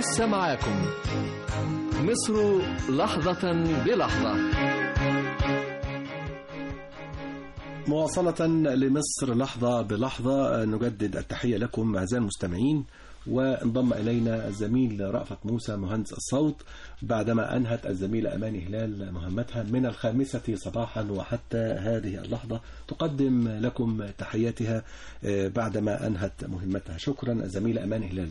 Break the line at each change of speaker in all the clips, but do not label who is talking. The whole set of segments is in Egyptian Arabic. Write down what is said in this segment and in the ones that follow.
لسه معاكم مصر لحظة بلحظة
مواصلة لمصر لحظة بلحظة نجدد التحية لكم أعزائي المستمعين وانضم إلينا الزميل رأفت موسى مهندس الصوت بعدما أنهت الزميلة أماني هلال مهمتها من الخامسة صباحا وحتى هذه اللحظة تقدم لكم تحياتها بعدما أنهت مهمتها شكرا الزميلة أماني هلال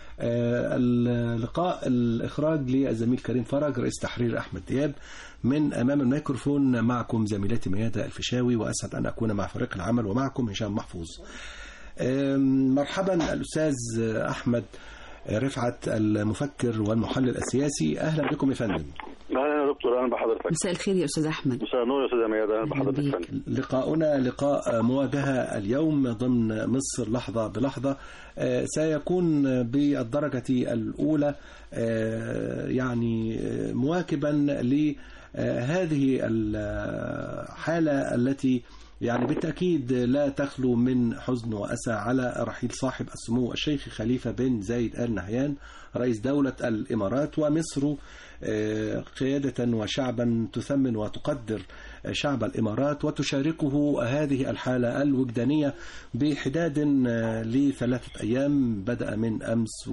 اللقاء الإخراج للزميل كريم فرج رئيس تحرير أحمد دياب من أمام الميكروفون معكم زميلتي ميادة الفيشاوي وأسعد أن أكون مع فريق العمل ومعكم هشام محفوظ مرحبا الأستاذ أحمد رفعت المفكر والمحلل السياسي أهلا بكم يا فندم
اهلا يا دكتور اهلا بحضرتك
مساء الخير يا استاذ احمد
مساء النور يا استاذ ميادة اهلا بحضرتك فندم
لقاؤنا لقاء مواجهة اليوم ضمن مصر لحظة بلحظة سيكون بالدرجة الأولى يعني مواكبا لهذه الحالة التي يعني بالتأكيد لا تخلو من حزن وأسى على رحيل صاحب السمو الشيخ خليفة بن زايد آل نهيان رئيس دولة الإمارات ومصر قيادة وشعبا تثمن وتقدر شعب الإمارات وتشاركه هذه الحالة الوجدانية بحداد لثلاثة أيام بدأ من أمس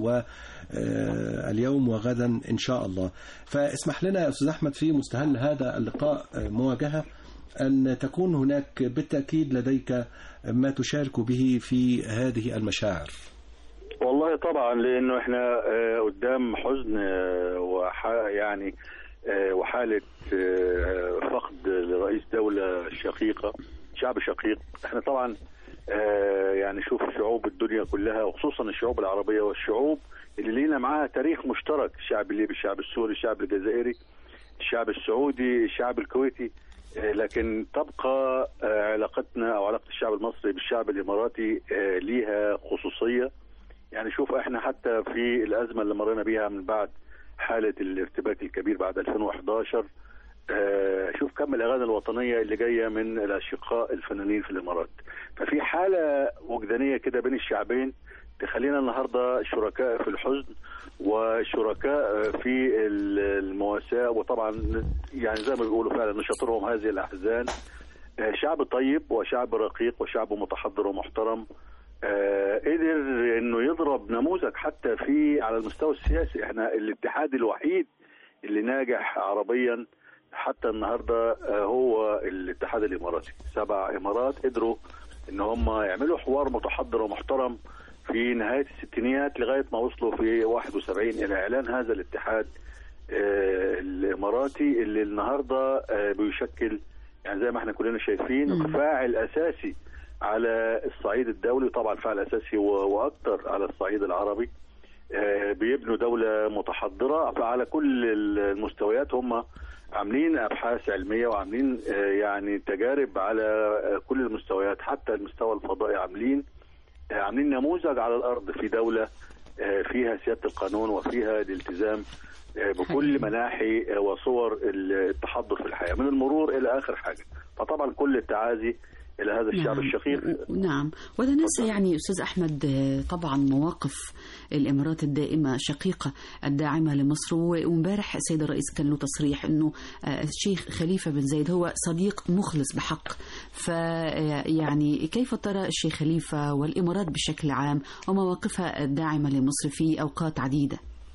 واليوم وغدا إن شاء الله فاسمح لنا يا أستاذ أحمد في مستهل هذا اللقاء مواجهة أن تكون هناك بالتأكيد لديك ما تشارك به في هذه المشاعر
والله طبعا لانه احنا قدام حزن وح يعني وحاله فقد لرئيس دوله شقيقه شعب شقيق احنا طبعا يعني شوف شعوب الدنيا كلها وخصوصا الشعوب العربيه والشعوب اللي لينا معاها تاريخ مشترك الشعب الليبي الشعب السوري الشعب الجزائري الشعب السعودي الشعب الكويتي لكن تبقى علاقتنا او علاقه الشعب المصري بالشعب الاماراتي ليها خصوصيه يعني شوف احنا حتى في الازمه اللي مرينا بيها من بعد حاله الارتباك الكبير بعد 2011 شوف كم الاغاني الوطنيه اللي جايه من الاشقاء الفنانين في الامارات ففي حاله وجدانيه كده بين الشعبين تخلينا النهارده شركاء في الحزن وشركاء في المواساة وطبعا يعني زي ما بيقولوا فعلا نشاطرهم هذه الاحزان شعب طيب وشعب رقيق وشعب متحضر ومحترم قدر انه يضرب نموذج حتى في على المستوى السياسي احنا الاتحاد الوحيد اللي ناجح عربيا حتى النهارده هو الاتحاد الاماراتي سبع امارات قدروا ان هم يعملوا حوار متحضر ومحترم في نهايه الستينيات لغايه ما وصلوا في 71 الى اعلان هذا الاتحاد الاماراتي اللي النهارده بيشكل يعني زي ما احنا كلنا شايفين فاعل اساسي على الصعيد الدولي طبعا فاعل اساسي واكثر على الصعيد العربي بيبنوا دوله متحضره فعلى كل المستويات هم عاملين ابحاث علميه وعاملين يعني تجارب على كل المستويات حتى المستوى الفضائي عاملين عاملين نموذج على الارض في دوله فيها سياده القانون وفيها الالتزام بكل مناحي وصور التحضر في الحياه من المرور الى اخر حاجه فطبعا كل التعازي الى هذا الشعب
نعم.
الشقيق
نعم ولا ننسى يعني استاذ احمد طبعا مواقف الامارات الدائمه شقيقه الداعمه لمصر وامبارح السيد الرئيس كان له تصريح انه الشيخ خليفه بن زايد هو صديق مخلص بحق فيعني كيف ترى الشيخ خليفه والامارات بشكل عام ومواقفها الداعمه لمصر في اوقات عديده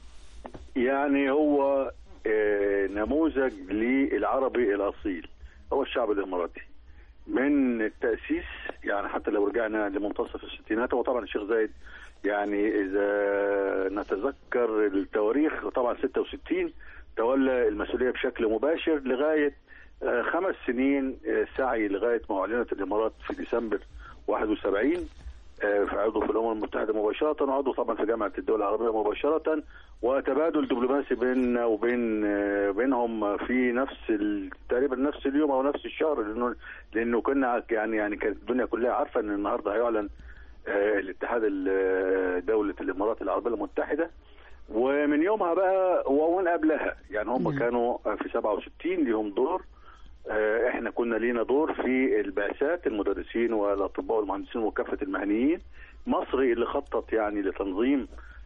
يعني هو نموذج للعربي الاصيل هو الشعب الاماراتي من التأسيس يعني حتى لو رجعنا لمنتصف الستينات هو طبعا الشيخ زايد يعني إذا نتذكر التواريخ طبعا 66 تولى المسؤولية بشكل مباشر لغاية خمس سنين سعي لغاية ما أعلنت الإمارات في ديسمبر 71 عضو في الامم المتحده مباشره وعضو طبعا في جامعه الدول العربيه مباشره وتبادل دبلوماسي بيننا وبين بينهم في نفس تقريبا نفس اليوم او نفس الشهر لانه لانه كنا يعني يعني كانت الدنيا كلها عارفه ان النهارده هيعلن الاتحاد دوله الامارات العربيه المتحده ومن يومها بقى ومن قبلها يعني هم كانوا في 67 ليهم دور احنا كنا لينا دور في البعثات المدرسين والاطباء والمهندسين وكافه المهنيين مصر اللي خطط يعني لتنظيم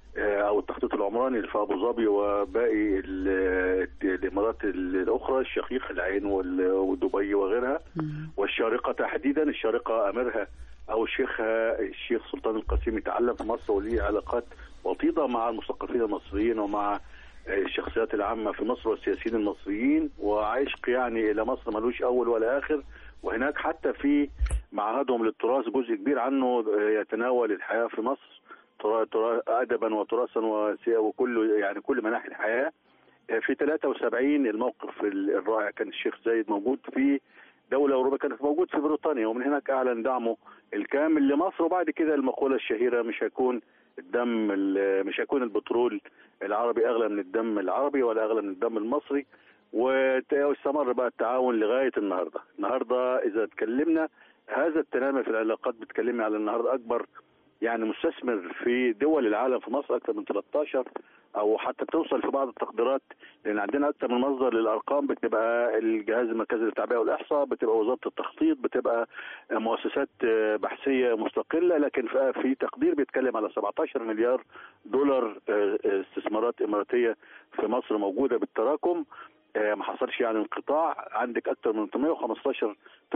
آه، او التخطيط العمراني اللي في ابو ظبي وباقي ال- الامارات الاخرى الشقيقه العين وال- ودبي وغيرها
مم.
والشارقه تحديدا الشارقه اميرها او شيخها الشيخ سلطان القاسم يتعلم في مصر وليه علاقات وطيده مع المثقفين المصريين ومع الشخصيات العامه في مصر والسياسيين المصريين وعشق يعني الى مصر ملوش اول ولا اخر وهناك حتى في معهدهم للتراث جزء كبير عنه يتناول الحياه في مصر ترا- ترا- ادبا وتراثا وسي- وكل يعني كل مناحي الحياه في 73 الموقف ال- الرائع كان الشيخ زايد موجود في دولة أوروبية كانت موجود في بريطانيا ومن هناك أعلن دعمه الكامل لمصر وبعد كده المقولة الشهيرة مش هيكون الدم ال- مش هيكون البترول العربي أغلى من الدم العربي ولا أغلى من الدم المصري وت- واستمر بقى التعاون لغاية النهاردة النهاردة إذا اتكلمنا هذا التنامي في العلاقات بتكلمي على النهاردة أكبر يعني مستثمر في دول العالم في مصر أكثر من 13 او حتى بتوصل في بعض التقديرات لان عندنا اكثر من مصدر للارقام بتبقى الجهاز المركزي للتعبئه والاحصاء بتبقى وزاره التخطيط بتبقى مؤسسات بحثيه مستقله لكن في- في تقدير بيتكلم على 17 مليار دولار استثمارات اماراتيه في مصر موجوده بالتراكم آه، ما حصلش يعني انقطاع عندك اكثر من 815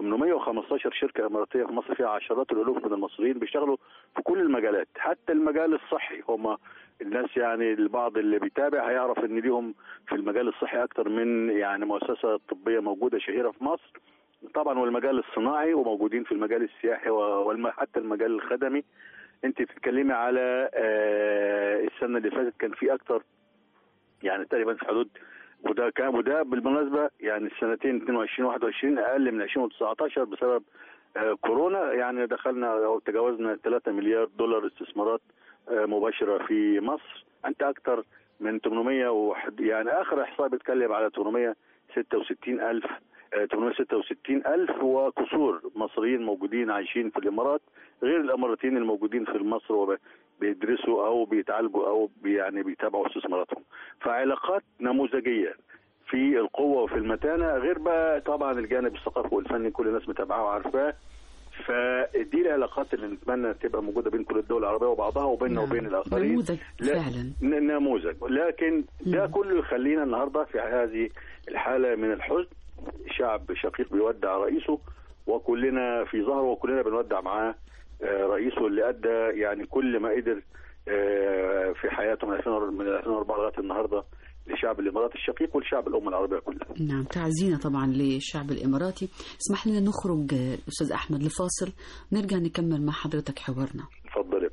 815 شركه اماراتيه في مصر فيها عشرات الالوف من المصريين بيشتغلوا في كل المجالات حتى المجال الصحي هم الناس يعني البعض اللي بيتابع هيعرف ان ليهم في المجال الصحي اكتر من يعني مؤسسه طبيه موجوده شهيره في مصر طبعا والمجال الصناعي وموجودين في المجال السياحي وحتى المجال الخدمي انت بتتكلمي على آه، السنه اللي فاتت كان في اكتر يعني تقريبا في حدود وده كان وده بالمناسبه يعني السنتين 22 21 اقل من 2019 بسبب آه، كورونا يعني دخلنا او تجاوزنا 3 مليار دولار استثمارات آه، مباشره في مصر انت اكثر من 800 وحد يعني اخر احصاء بيتكلم على 866 الف 866 ألف وكسور مصريين موجودين عايشين في الإمارات غير الإماراتيين الموجودين في مصر وبيدرسوا أو بيتعالجوا أو بي يعني بيتابعوا استثماراتهم فعلاقات نموذجية في القوة وفي المتانة غير بقى طبعا الجانب الثقافي والفني كل الناس متابعاه وعارفاه فدي العلاقات اللي نتمنى تبقى موجوده بين كل الدول العربيه وبعضها وبيننا
نعم.
وبين الاخرين
نموذج
لا-
فعلا
ن- نموذج لكن ده
مم.
كله يخلينا النهارده في هذه الحاله من الحزن شعب شقيق بيودع رئيسه وكلنا في ظهره وكلنا بنودع معاه آه، رئيسه اللي ادى يعني كل ما قدر آه، في حياته من 2004 من 2004 لغايه النهارده لشعب الامارات الشقيق ولشعب الامه العربيه كلها.
نعم تعزينا طبعا للشعب الإماراتي اسمح لنا نخرج آه، أستاذ أحمد لفاصل نرجع نكمل مع حضرتك حوارنا
اتفضل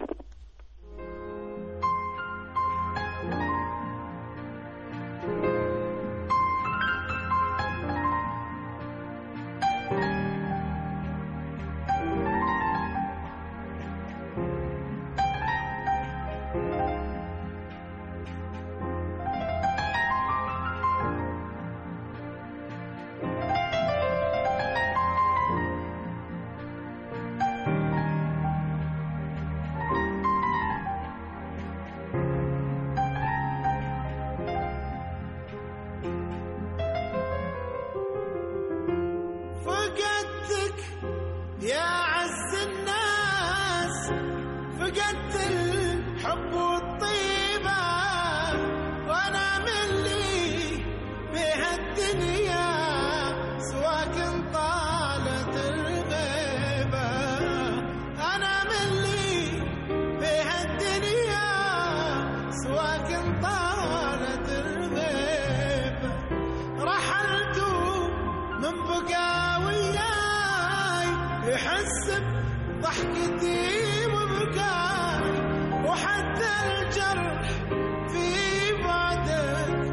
فقدتك يا عز الناس فقدت الحب والطيبة وانا من لي بهالدنيا سواك طالت الغيبة انا من لي بهالدنيا سواك طالت الغيبة رحلت من بقى وياي يحس بضحكتي وبكاي وحتى الجرح في بعدك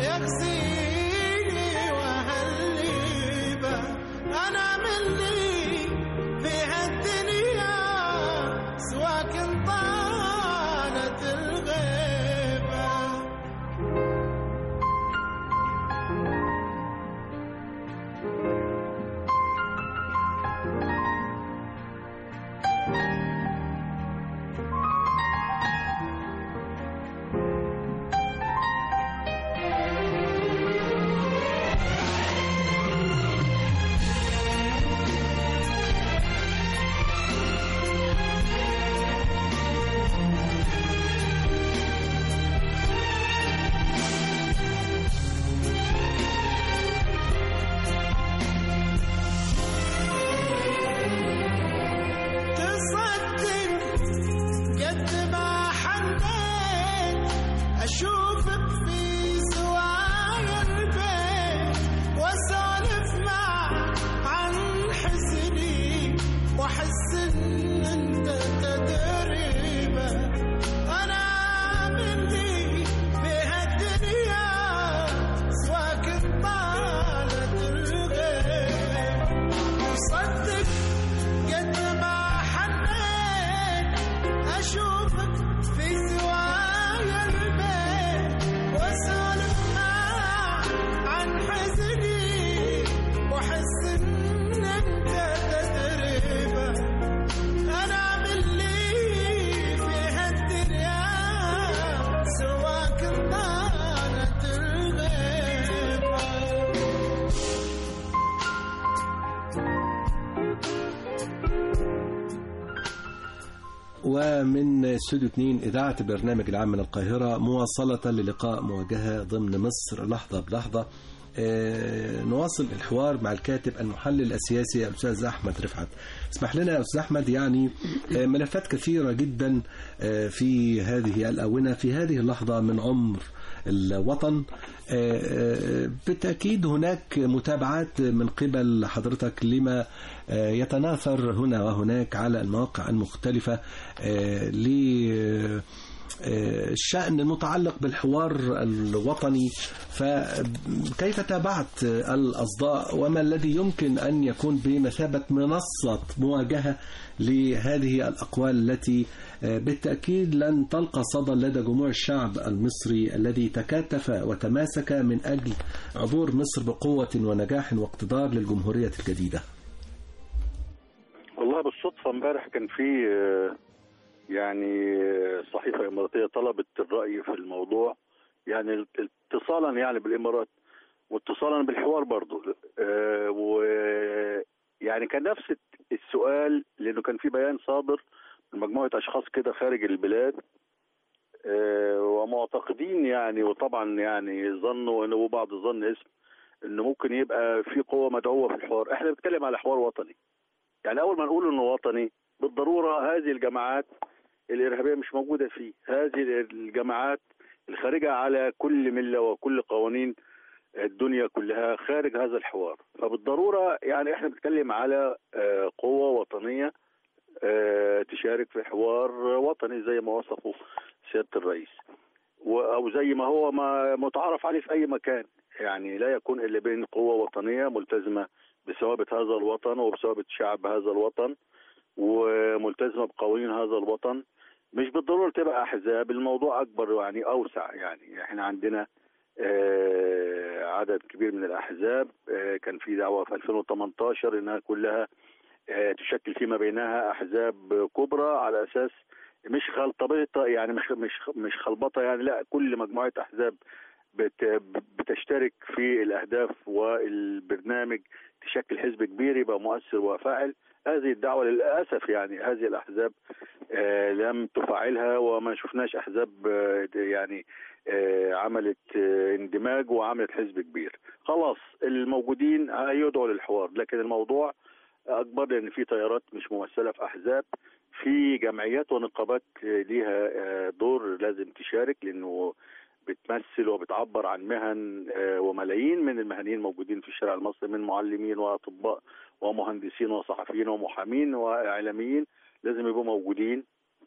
يغزيني وهالليبة أنا مني في هالدنيا سواك طالت الغيبة ان انت تدري به انا مني بهالدنيا سواك طالت الغيب صدق قد ما حنيت اشوفك في زوايا البيت واسولف معك عن حزني واحس ان انت تدري به انا باللي في هالدنيا سواك طالت الغيبه
ومن استوديو 2 إذاعة البرنامج العام من القاهرة مواصلة للقاء مواجهة ضمن مصر لحظة بلحظة آه، نواصل الحوار مع الكاتب المحلل السياسي الأستاذ أحمد رفعت اسمح لنا يا أستاذ أحمد يعني آه، ملفات كثيرة جدا آه، في هذه الآونة في هذه اللحظة من عمر الوطن آه، آه، بالتأكيد هناك متابعات من قبل حضرتك لما آه، يتناثر هنا وهناك على المواقع المختلفة آه، ل آه، الشأن المتعلق بالحوار الوطني فكيف تابعت الأصداء وما الذي يمكن أن يكون بمثابة منصة مواجهة لهذه الأقوال التي آه، بالتأكيد لن تلقى صدى لدى جموع الشعب المصري الذي تكاتف وتماسك من أجل عبور مصر بقوة ونجاح واقتدار للجمهورية الجديدة
والله بالصدفة امبارح كان في آه، يعني آه، صحيفة إماراتية طلبت الرأي في الموضوع يعني اتصالا يعني بالإمارات واتصالا بالحوار برضو آه، و يعني كان نفس السؤال لأنه كان في بيان صادر من مجموعة أشخاص كده خارج البلاد آه، ومعتقدين يعني وطبعا يعني ظنوا انه وبعض الظن اسم انه ممكن يبقى في قوه مدعوه في الحوار احنا بنتكلم على حوار وطني يعني اول ما نقول انه وطني بالضروره هذه الجماعات الارهابيه مش موجوده فيه هذه الجماعات الخارجه على كل مله وكل قوانين الدنيا كلها خارج هذا الحوار فبالضروره يعني احنا بنتكلم على آه، قوه وطنيه آه، تشارك في حوار وطني زي ما وصفه سياده الرئيس و- او زي ما هو ما متعارف عليه في اي مكان يعني لا يكون الا بين قوه وطنيه ملتزمه بثوابت هذا الوطن وبثوابت شعب هذا الوطن وملتزمه بقوانين هذا الوطن مش بالضروره تبقى احزاب الموضوع اكبر يعني اوسع يعني احنا عندنا آه، عدد كبير من الاحزاب آه، كان في دعوه في 2018 انها كلها آه، تشكل فيما بينها احزاب كبرى على اساس مش خلطبيطه يعني مش مش مش خلبطه يعني لا كل مجموعه احزاب بت بتشترك في الاهداف والبرنامج تشكل حزب كبير يبقى مؤثر وفاعل هذه الدعوه للاسف يعني هذه الاحزاب آه، لم تفعلها وما شفناش احزاب آه، يعني آه، عملت آه، اندماج وعملت حزب كبير خلاص الموجودين هيدعوا للحوار لكن الموضوع اكبر لان في تيارات مش ممثله في احزاب في جمعيات ونقابات آه، ليها آه، دور لازم تشارك لانه بتمثل وبتعبر عن مهن آه، وملايين من المهنيين موجودين في الشارع المصري من معلمين واطباء ومهندسين وصحفيين ومحامين واعلاميين لازم يبقوا موجودين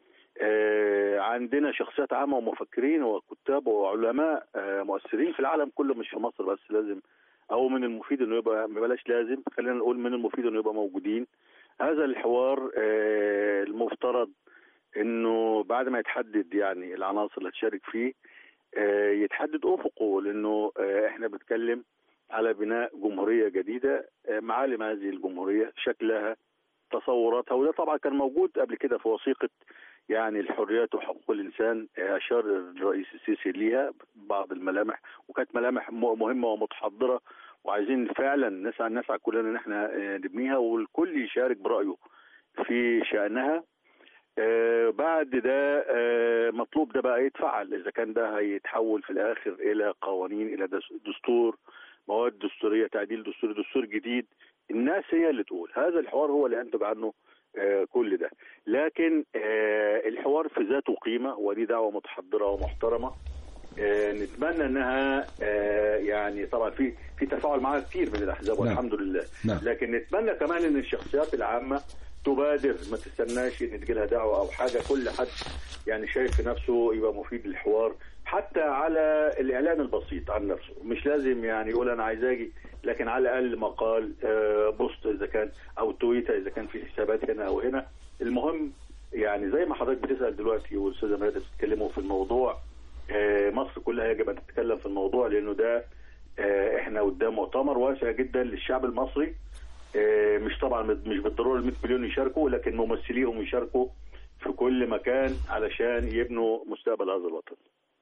آه، عندنا شخصيات عامه ومفكرين وكتاب وعلماء آه، مؤثرين في العالم كله مش في مصر بس لازم او من المفيد انه يبقى بلاش لازم خلينا نقول من المفيد انه يبقى موجودين هذا الحوار آه، المفترض انه بعد ما يتحدد يعني العناصر اللي هتشارك فيه آه، يتحدد افقه لانه آه، احنا بنتكلم على بناء جمهوريه جديده آه، معالم هذه الجمهوريه شكلها تصوراتها وده طبعا كان موجود قبل كده في وثيقه يعني الحريات وحقوق الانسان آه، اشار الرئيس السيسي ليها بعض الملامح وكانت ملامح م- مهمه ومتحضره وعايزين فعلا نسعى نسعى كلنا ان احنا آه، نبنيها والكل يشارك برايه في شانها آه، بعد ده آه، مطلوب ده بقى يتفعل اذا كان ده هيتحول في الاخر الى قوانين الى دس- دستور مواد دستوريه تعديل دستوري دستور جديد الناس هي اللي تقول هذا الحوار هو اللي انتج عنه آه، كل ده لكن آه، الحوار في ذاته قيمه ودي دعوه متحضره ومحترمه آه، نتمنى انها آه، يعني طبعا في في تفاعل معاها كتير من الاحزاب
نعم.
والحمد لله
نعم.
لكن نتمنى كمان ان الشخصيات العامه تبادر ما تستناش ان تجي لها دعوه او حاجه كل حد يعني شايف في نفسه يبقى مفيد للحوار حتى على الاعلان البسيط عن نفسه مش لازم يعني يقول انا عايز اجي لكن على الاقل مقال آه، بوست اذا كان او تويتر اذا كان في حسابات هنا او هنا المهم يعني زي ما حضرتك بتسال دلوقتي والاستاذه ميادة بتتكلموا في الموضوع آه، مصر كلها يجب ان تتكلم في الموضوع لانه ده آه، احنا قدام مؤتمر واسع جدا للشعب المصري آه، مش طبعا مش بالضروره ال 100 مليون يشاركوا لكن ممثليهم يشاركوا في كل مكان علشان يبنوا مستقبل هذا الوطن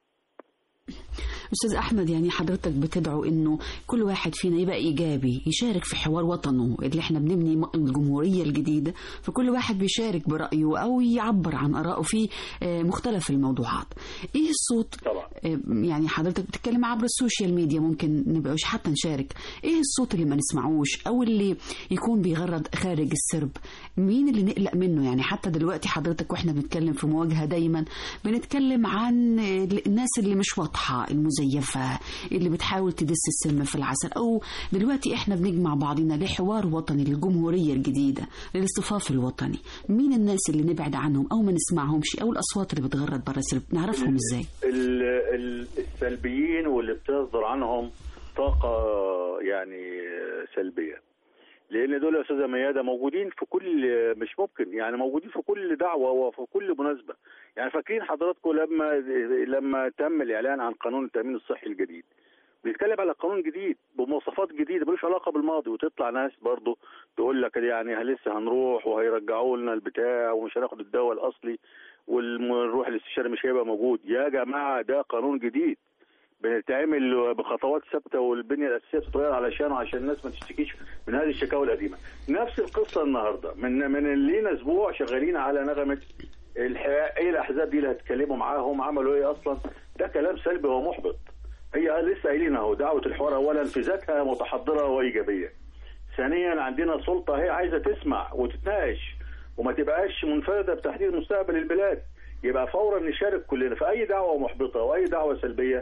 أستاذ أحمد يعني حضرتك بتدعو إنه كل واحد فينا يبقى إيجابي يشارك في حوار وطنه اللي إحنا بنبني م- الجمهورية الجديدة فكل واحد بيشارك برأيه أو يعبر عن آرائه في آه، مختلف الموضوعات إيه الصوت
طبعا
آه، يعني حضرتك بتتكلم عبر السوشيال ميديا ممكن نبقاش حتى نشارك ايه الصوت اللي ما نسمعوش او اللي يكون بيغرد خارج السرب مين اللي نقلق منه يعني حتى دلوقتي حضرتك واحنا بنتكلم في مواجهة دايما بنتكلم عن آه، الناس اللي مش واضحة المزيفة اللي بتحاول تدس السم في العسل او دلوقتي احنا بنجمع بعضنا لحوار وطني للجمهورية الجديدة للاصطفاف الوطني مين الناس اللي نبعد عنهم او ما نسمعهمش او الاصوات اللي بتغرد بره السرب نعرفهم ازاي
ال- ال- السلبيين واللي بتصدر عنهم طاقة يعني سلبية لأن دول يا أستاذة ميادة موجودين في كل مش ممكن يعني موجودين في كل دعوة وفي كل مناسبة يعني فاكرين حضراتكم لما لما تم الإعلان عن قانون التأمين الصحي الجديد بيتكلم على قانون جديد بمواصفات جديده ملوش علاقه بالماضي وتطلع ناس برضه تقول لك يعني لسه هنروح وهيرجعوا لنا البتاع ومش هناخد الدواء الاصلي ونروح الاستشاري مش هيبقى موجود يا جماعه ده قانون جديد بنتعمل بخطوات ثابته والبنيه الاساسيه بتتغير علشانه عشان الناس ما تشتكيش من هذه الشكاوى القديمه. نفس القصه النهارده من من لينا اسبوع شغالين على نغمه الح- ايه الاحزاب دي اللي هتكلموا معاهم عملوا ايه اصلا؟ ده كلام سلبي ومحبط. هي لسه قايلين اهو دعوه الحوار اولا في ذاتها متحضره وايجابيه. ثانيا عندنا سلطه هي عايزه تسمع وتتناقش وما تبقاش منفرده بتحديد مستقبل البلاد. يبقى فورا نشارك كلنا في اي دعوه محبطه واي دعوه سلبيه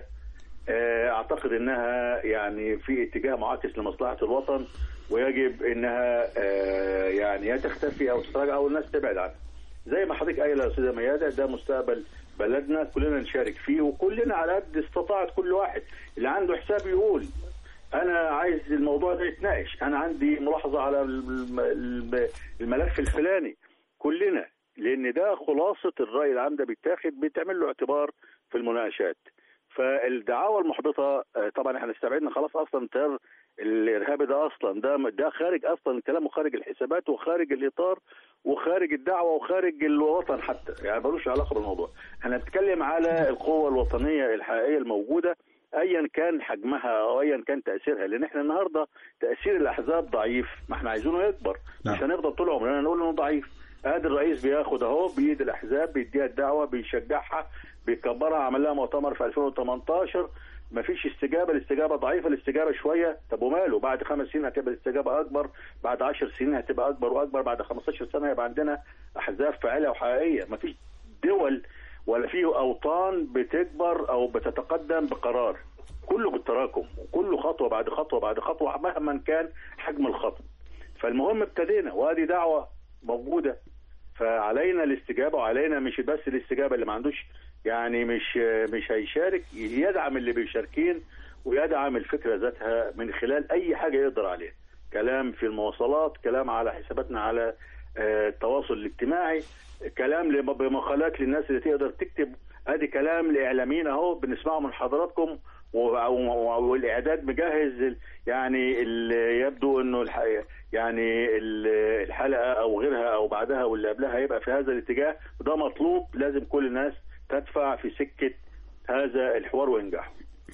آه، اعتقد انها يعني في اتجاه معاكس لمصلحه الوطن ويجب انها آه، يعني يا تختفي او تتراجع او الناس تبعد عنها. زي ما حضرتك قايله يا استاذه مياده ده مستقبل بلدنا كلنا نشارك فيه وكلنا على قد استطاعت كل واحد اللي عنده حساب يقول انا عايز الموضوع ده يتناقش انا عندي ملاحظه على الم- الم- الملف الفلاني كلنا لان ده خلاصه الراي العام ده بيتاخد بيتعمل له اعتبار في المناقشات فالدعاوى المحبطه آه، طبعا احنا استبعدنا خلاص اصلا التيار الارهابي ده اصلا ده ده خارج اصلا كلامه خارج الحسابات وخارج الاطار وخارج الدعوه وخارج الوطن حتى يعني ملوش علاقه بالموضوع احنا بنتكلم على القوه الوطنيه الحقيقيه الموجوده ايا كان حجمها او ايا كان تاثيرها لان احنا النهارده تاثير الاحزاب ضعيف ما احنا عايزينه يكبر
نعم.
مش هنفضل طول عمرنا نقول انه ضعيف ادي الرئيس بياخد اهو بايد الاحزاب بيديها الدعوه بيشجعها بيكبرها عمل لها مؤتمر في 2018 مفيش استجابه الاستجابه ضعيفه الاستجابه شويه طب وماله بعد خمس سنين هتبقى الاستجابه اكبر بعد 10 سنين هتبقى اكبر واكبر بعد 15 سنه يبقى عندنا احزاب فاعله وحقيقيه مفيش دول ولا في اوطان بتكبر او بتتقدم بقرار كله بالتراكم وكله خطوه بعد خطوه بعد خطوه مهما كان حجم الخطوه فالمهم ابتدينا وادي دعوه موجوده فعلينا الاستجابه وعلينا مش بس الاستجابه اللي ما عندوش يعني مش مش هيشارك يدعم اللي بيشاركين ويدعم الفكره ذاتها من خلال اي حاجه يقدر عليها كلام في المواصلات كلام على حساباتنا على آه، التواصل الاجتماعي كلام لم- بمقالات للناس اللي تقدر تكتب ادي كلام لاعلاميين اهو بنسمعه من حضراتكم و- و- والاعداد مجهز ال- يعني ال- يبدو انه الح- يعني ال- الحلقه او غيرها او بعدها واللي قبلها هيبقى في هذا الاتجاه وده مطلوب لازم كل الناس تدفع في سكه هذا الحوار وانجاحه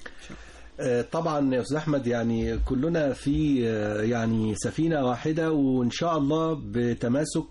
آه، طبعا يا استاذ احمد يعني كلنا في آه، يعني سفينه واحده وان شاء الله بتماسك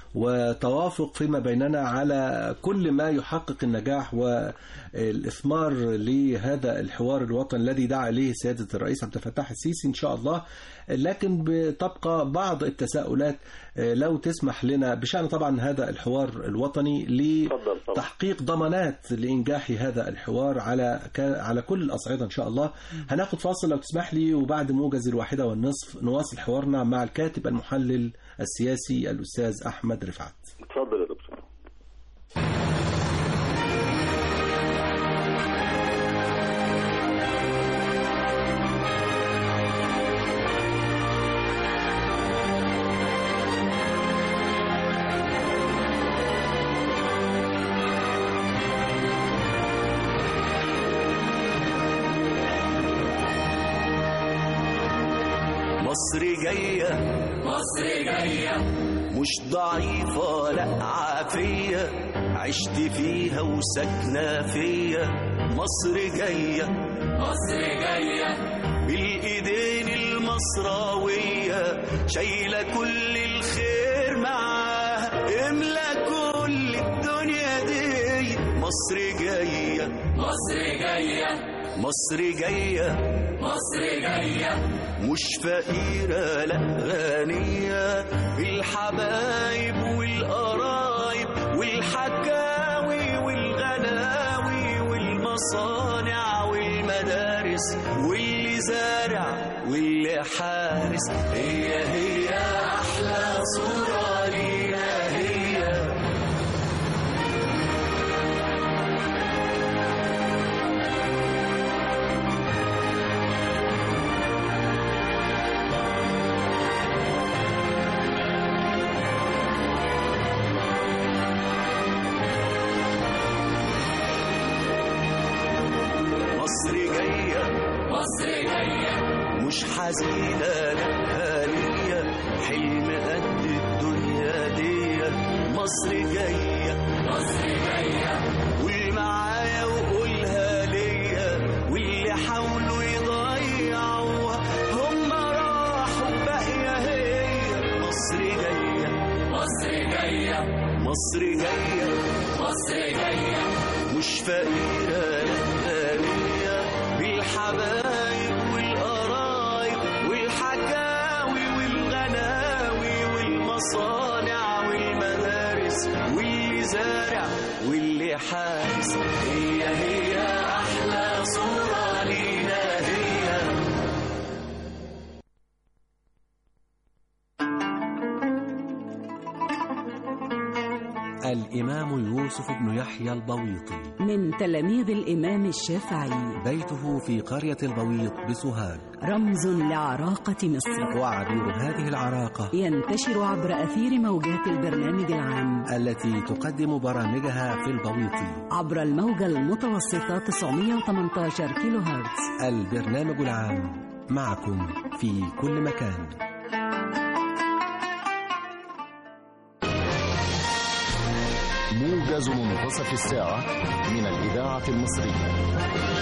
وتوافق فيما بيننا على كل ما يحقق النجاح والاثمار لهذا الحوار الوطني الذي دعا اليه سياده الرئيس عبد الفتاح السيسي ان شاء الله لكن بتبقى بعض التساؤلات آه، لو تسمح لنا بشان طبعا هذا الحوار الوطني
اتفضل طبعا
تحقيق ضمانات لإنجاح هذا الحوار على ك... على كل الأصعدة إن شاء الله هناخد فاصل لو تسمح لي وبعد موجز الواحدة والنصف نواصل حوارنا مع الكاتب المحلل السياسي الأستاذ أحمد رفعت
اتفضل يا دكتور
مصر جاية مصر جاية مش ضعيفة لا عافية عشت فيها وساكنة فيا مصر جاية مصر جاية بالإيدين المصراوية شايلة كل الخير معاها املى كل الدنيا دي مصر جاية مصر جاية مصر جاية مصر جاية مش فقيرة لا غنية بالحبايب والقرايب والحكاوي والغلاوي والمصانع والمدارس واللي زارع واللي حارس هي هي أحلى صورة لينا هي مصر جاية مصر جاية مش حزينة لا هانية حلم قد الدنيا دي مصر جاية مصر جاية قول معايا وقولها ليا واللي حاولوا يضيعوها هم راحوا باقية هي مصر جاية مصر جاية مصر جاية مصر جاية مش فقيرة لا غنية بالحبايب والقرايب والحكاوي والغناوي والمصانع والمدارس واللي زارع واللي حارس هي هي أحلى صورة لينا هي
الإمام يوسف بن يحيى البويطي
من تلاميذ الإمام الشافعي
بيته في قرية البويط بسوهاج
رمز لعراقة مصر
وعبير هذه العراقة
ينتشر عبر أثير موجات البرنامج العام
التي تقدم برامجها في البويط
عبر الموجة المتوسطة 918 كيلو هرتز
البرنامج العام معكم في كل مكان
موجز منتصف الساعة من الإذاعة المصرية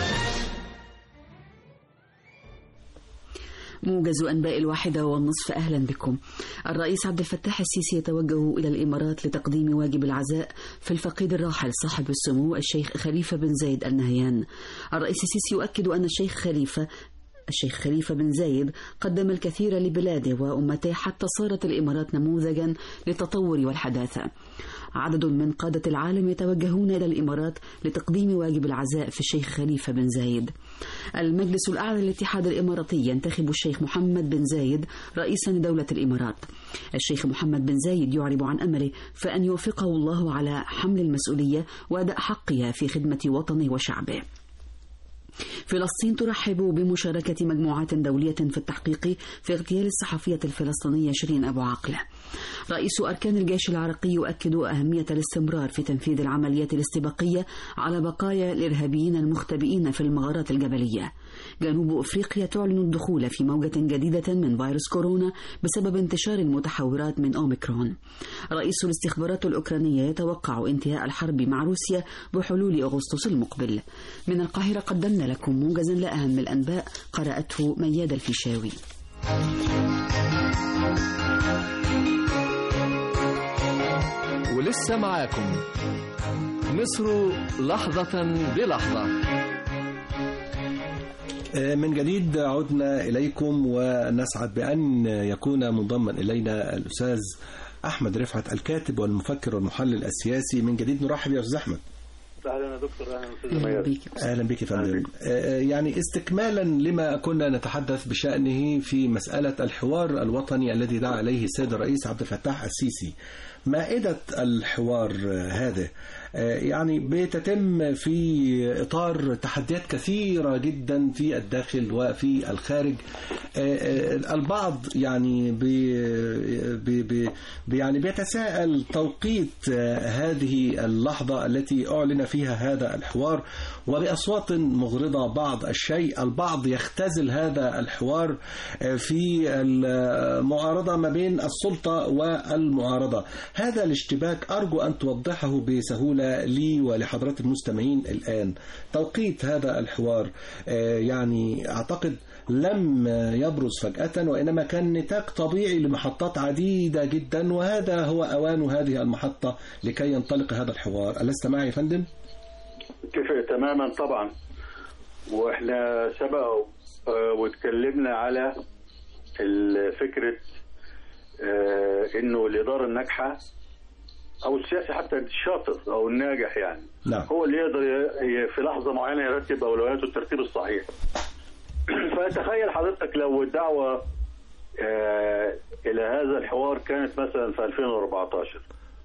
موجز أنباء الواحدة والنصف أهلا بكم الرئيس عبد الفتاح السيسي يتوجه إلى الإمارات لتقديم واجب العزاء في الفقيد الراحل صاحب السمو الشيخ خليفة بن زايد النهيان الرئيس السيسي يؤكد أن الشيخ خليفة الشيخ خليفة بن زايد قدم الكثير لبلاده وأمته حتى صارت الإمارات نموذجا للتطور والحداثة عدد من قادة العالم يتوجهون إلى الإمارات لتقديم واجب العزاء في الشيخ خليفة بن زايد المجلس الأعلى للاتحاد الإماراتي ينتخب الشيخ محمد بن زايد رئيسا لدولة الإمارات الشيخ محمد بن زايد يعرب عن أمله فأن يوفقه الله على حمل المسؤولية وأداء حقها في خدمة وطنه وشعبه فلسطين ترحب بمشاركة مجموعات دولية في التحقيق في اغتيال الصحفية الفلسطينية شيرين أبو عقلة رئيس أركان الجيش العراقي يؤكد أهمية الاستمرار في تنفيذ العمليات الاستباقية على بقايا الإرهابيين المختبئين في المغارات الجبلية جنوب أفريقيا تعلن الدخول في موجة جديدة من فيروس كورونا بسبب انتشار المتحورات من أوميكرون رئيس الاستخبارات الأوكرانية يتوقع انتهاء الحرب مع روسيا بحلول أغسطس المقبل من القاهرة قدمنا لكم موجزا لأهم الأنباء قرأته مياد الفيشاوي
ولسه معاكم مصر لحظة بلحظة
من جديد عدنا إليكم ونسعد بأن يكون منضما إلينا الأستاذ أحمد رفعت الكاتب والمفكر والمحلل السياسي من جديد نرحب يا أستاذ أحمد
اهلا يا دكتور اهلا استاذ
أهلا
ميادة.
بيك
اهلا بك يا فندم آه، يعني استكمالا لما كنا نتحدث بشانه في مساله الحوار الوطني الذي دعا عليه السيد الرئيس عبد الفتاح السيسي مائده الحوار آه، هذا آه، يعني بتتم في اطار تحديات كثيره جدا في الداخل وفي الخارج آه، آه، البعض يعني بي بي بي بي- يعني بيتساءل توقيت آه، هذه اللحظه التي اعلن فيها هذا الحوار وباصوات مغرضه بعض الشيء البعض يختزل هذا الحوار آه، في المعارضه ما بين السلطه والمعارضه هذا الاشتباك ارجو ان توضحه بسهوله لي ولحضرات المستمعين الان توقيت هذا الحوار آه، يعني اعتقد لم يبرز فجأة وإنما كان نتاج طبيعي لمحطات عديدة جدا وهذا هو أوان هذه المحطة لكي ينطلق هذا الحوار ألست معي يا فندم؟
اتفق تماما طبعا واحنا سبق آه، واتكلمنا على ال- فكره آه، انه الاداره الناجحه او السياسي حتى الشاطر او الناجح يعني
نعم
هو اللي يقدر ي- ي- في لحظه معينه يرتب اولوياته الترتيب الصحيح فتخيل حضرتك لو الدعوه آه، الى هذا الحوار كانت مثلا في 2014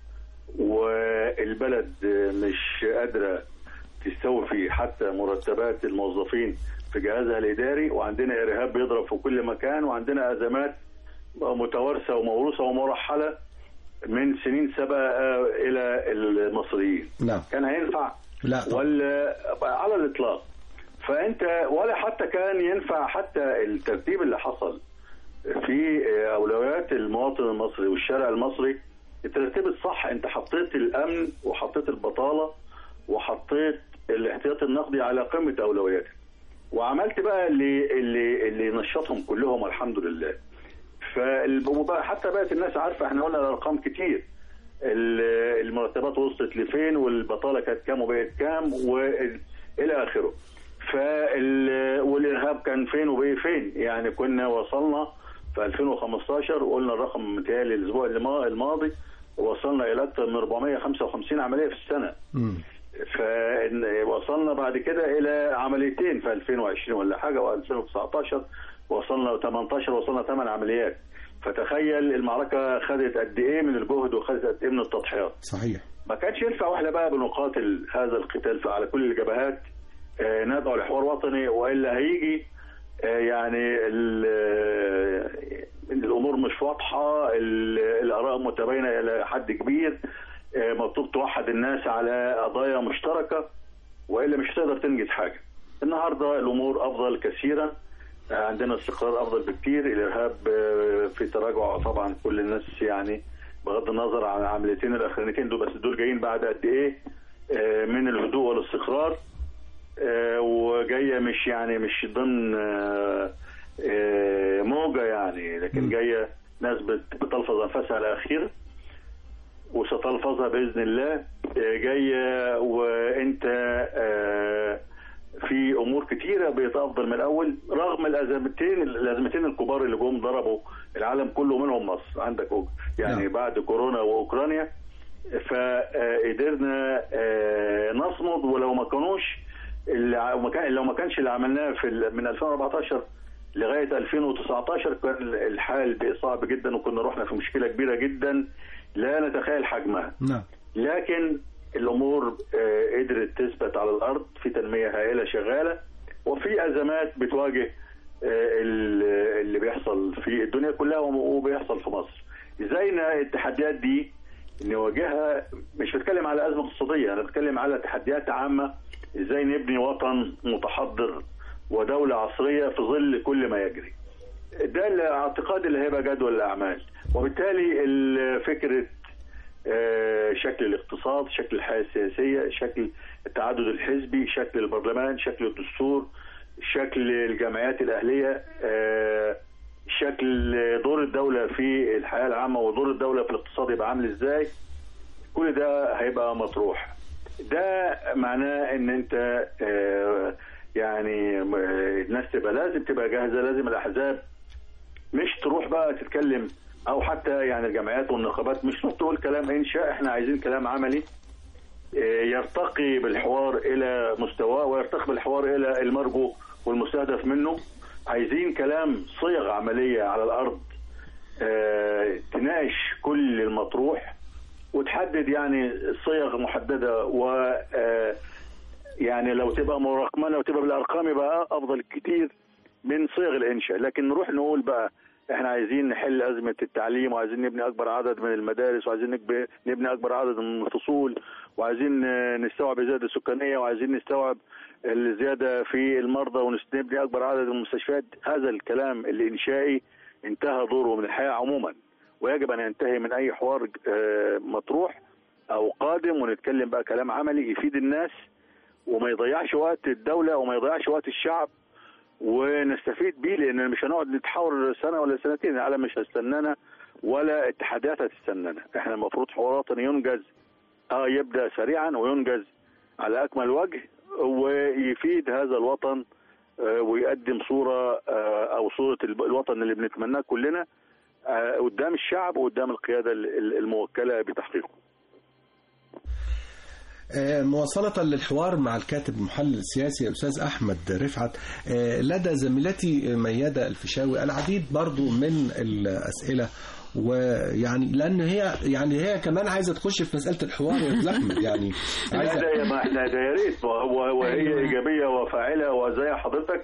والبلد مش قادره تستوفي حتى مرتبات الموظفين في جهازها الاداري وعندنا ارهاب بيضرب في كل مكان وعندنا ازمات متوارثه وموروثه ومرحله من سنين سابقه الى المصريين
نعم
كان هينفع
لا طبعا.
ولا على الاطلاق فانت ولا حتى كان ينفع حتى الترتيب اللي حصل في اولويات المواطن المصري والشارع المصري اترتبت صح انت حطيت الامن وحطيت البطاله وحطيت الاحتياط النقدي على قمه اولوياتك وعملت بقى اللي اللي اللي نشطهم كلهم الحمد لله فال- وبقى حتى بقت الناس عارفه احنا قلنا الارقام كتير ال- المرتبات وصلت لفين والبطاله كانت كام وبقت كام والى اخره فال والارهاب كان فين وبقي فين يعني كنا وصلنا في 2015 وقلنا الرقم متهيألي الاسبوع اللي ما- الماضي وصلنا الى اكثر من 455 عمليه في السنه
مم.
فوصلنا بعد كده الى عمليتين في 2020 ولا حاجه و2019 وصلنا 18 وصلنا 8 عمليات فتخيل المعركه خدت قد ايه من الجهد وخدت قد ايه من التضحيات
صحيح
ما كانش ينفع واحنا بقى بنقاتل هذا القتال على كل الجبهات آه، ندعو لحوار وطني والا هيجي آه، يعني ال- آه، الامور مش واضحه ال- الاراء متباينه الى حد كبير آه، مطلوب توحد الناس على قضايا مشتركه والا مش هتقدر تنجز حاجه. النهارده الامور افضل كثيرا آه، عندنا استقرار افضل بكتير الارهاب آه، في تراجع طبعا كل الناس يعني بغض النظر عن العمليتين الاخرانيتين دول بس دول جايين بعد قد ايه آه، من الهدوء والاستقرار آه، وجايه مش يعني مش ضمن آه، آه، موجه يعني لكن جايه ناس بت- بتلفظ انفاسها الاخيره وستلفظها باذن الله آه، جايه وانت آه، في امور كتيره بقت افضل من الاول رغم الازمتين الازمتين الكبار اللي جم ضربوا العالم كله منهم مصر عندك أوك- يعني
نعم.
بعد كورونا واوكرانيا فقدرنا آه، نصمد ولو ما كانوش اللي ع- ما كان- لو ما كانش اللي عملناه في ال- من 2014 لغايه 2019 كان الحال بقى صعب جدا وكنا رحنا في مشكله كبيره جدا لا نتخيل حجمها
نعم
لكن الامور آه، قدرت تثبت على الارض في تنميه هائله شغاله وفي ازمات بتواجه آه، ال- اللي بيحصل في الدنيا كلها وم- وبيحصل في مصر ازاي ن- التحديات دي نواجهها مش بتكلم على ازمه اقتصاديه انا بتكلم على تحديات عامه ازاي نبني وطن متحضر ودوله عصريه في ظل كل ما يجري ده الاعتقاد اللي هيبقى جدول الاعمال وبالتالي ال- فكره آه، شكل الاقتصاد شكل الحياه السياسيه شكل التعدد الحزبي شكل البرلمان شكل الدستور شكل الجمعيات الاهليه آه، شكل دور الدوله في الحياه العامه ودور الدوله في الاقتصاد يبقى عامل ازاي كل ده هيبقى مطروح ده معناه ان انت آه، يعني آه، الناس تبقى لازم تبقى جاهزه لازم الاحزاب مش تروح بقى تتكلم او حتى يعني الجمعيات والنقابات مش تروح تقول كلام انشاء احنا عايزين كلام عملي آه، يرتقي بالحوار الى مستواه ويرتقي بالحوار الى المرجو والمستهدف منه عايزين كلام صيغ عمليه على الارض آه، تناقش كل المطروح وتحدد يعني صيغ محدده و آه، يعني لو تبقى مرقمنه وتبقى بالارقام يبقى افضل كتير من صيغ الانشاء لكن نروح نقول بقى احنا عايزين نحل ازمه التعليم وعايزين نبني اكبر عدد من المدارس وعايزين نكب- نبني اكبر عدد من الفصول وعايزين آه، نستوعب الزياده السكانيه وعايزين نستوعب الزياده في المرضى ونبني اكبر عدد من المستشفيات هذا الكلام الانشائي انتهى دوره من الحياه عموما ويجب ان ينتهي من اي حوار آه، مطروح او قادم ونتكلم بقى كلام عملي يفيد الناس وما يضيعش وقت الدوله وما يضيعش وقت الشعب ونستفيد بيه لان مش هنقعد نتحاور سنه ولا سنتين العالم مش هيستنانا ولا اتحادات هتستنانا احنا المفروض حوار وطني ينجز اه يبدا سريعا وينجز على اكمل وجه ويفيد هذا الوطن آه، ويقدم صوره آه، او صوره الب- الوطن اللي بنتمناه كلنا آه، قدام الشعب وقدام القياده ال- ال- الموكله بتحقيقه
آه، مواصلة للحوار مع الكاتب المحلل السياسي الأستاذ أحمد رفعت آه، لدى زميلتي ميادة الفيشاوي العديد برضو من الأسئلة ويعني لأن هي يعني هي كمان عايزة تخش في مسألة الحوار يا أستاذ أحمد يعني
لا
عايزة
ده ما احنا ده يا ريت و- وهي
أيوة.
ايجابيه وفاعله وزي حضرتك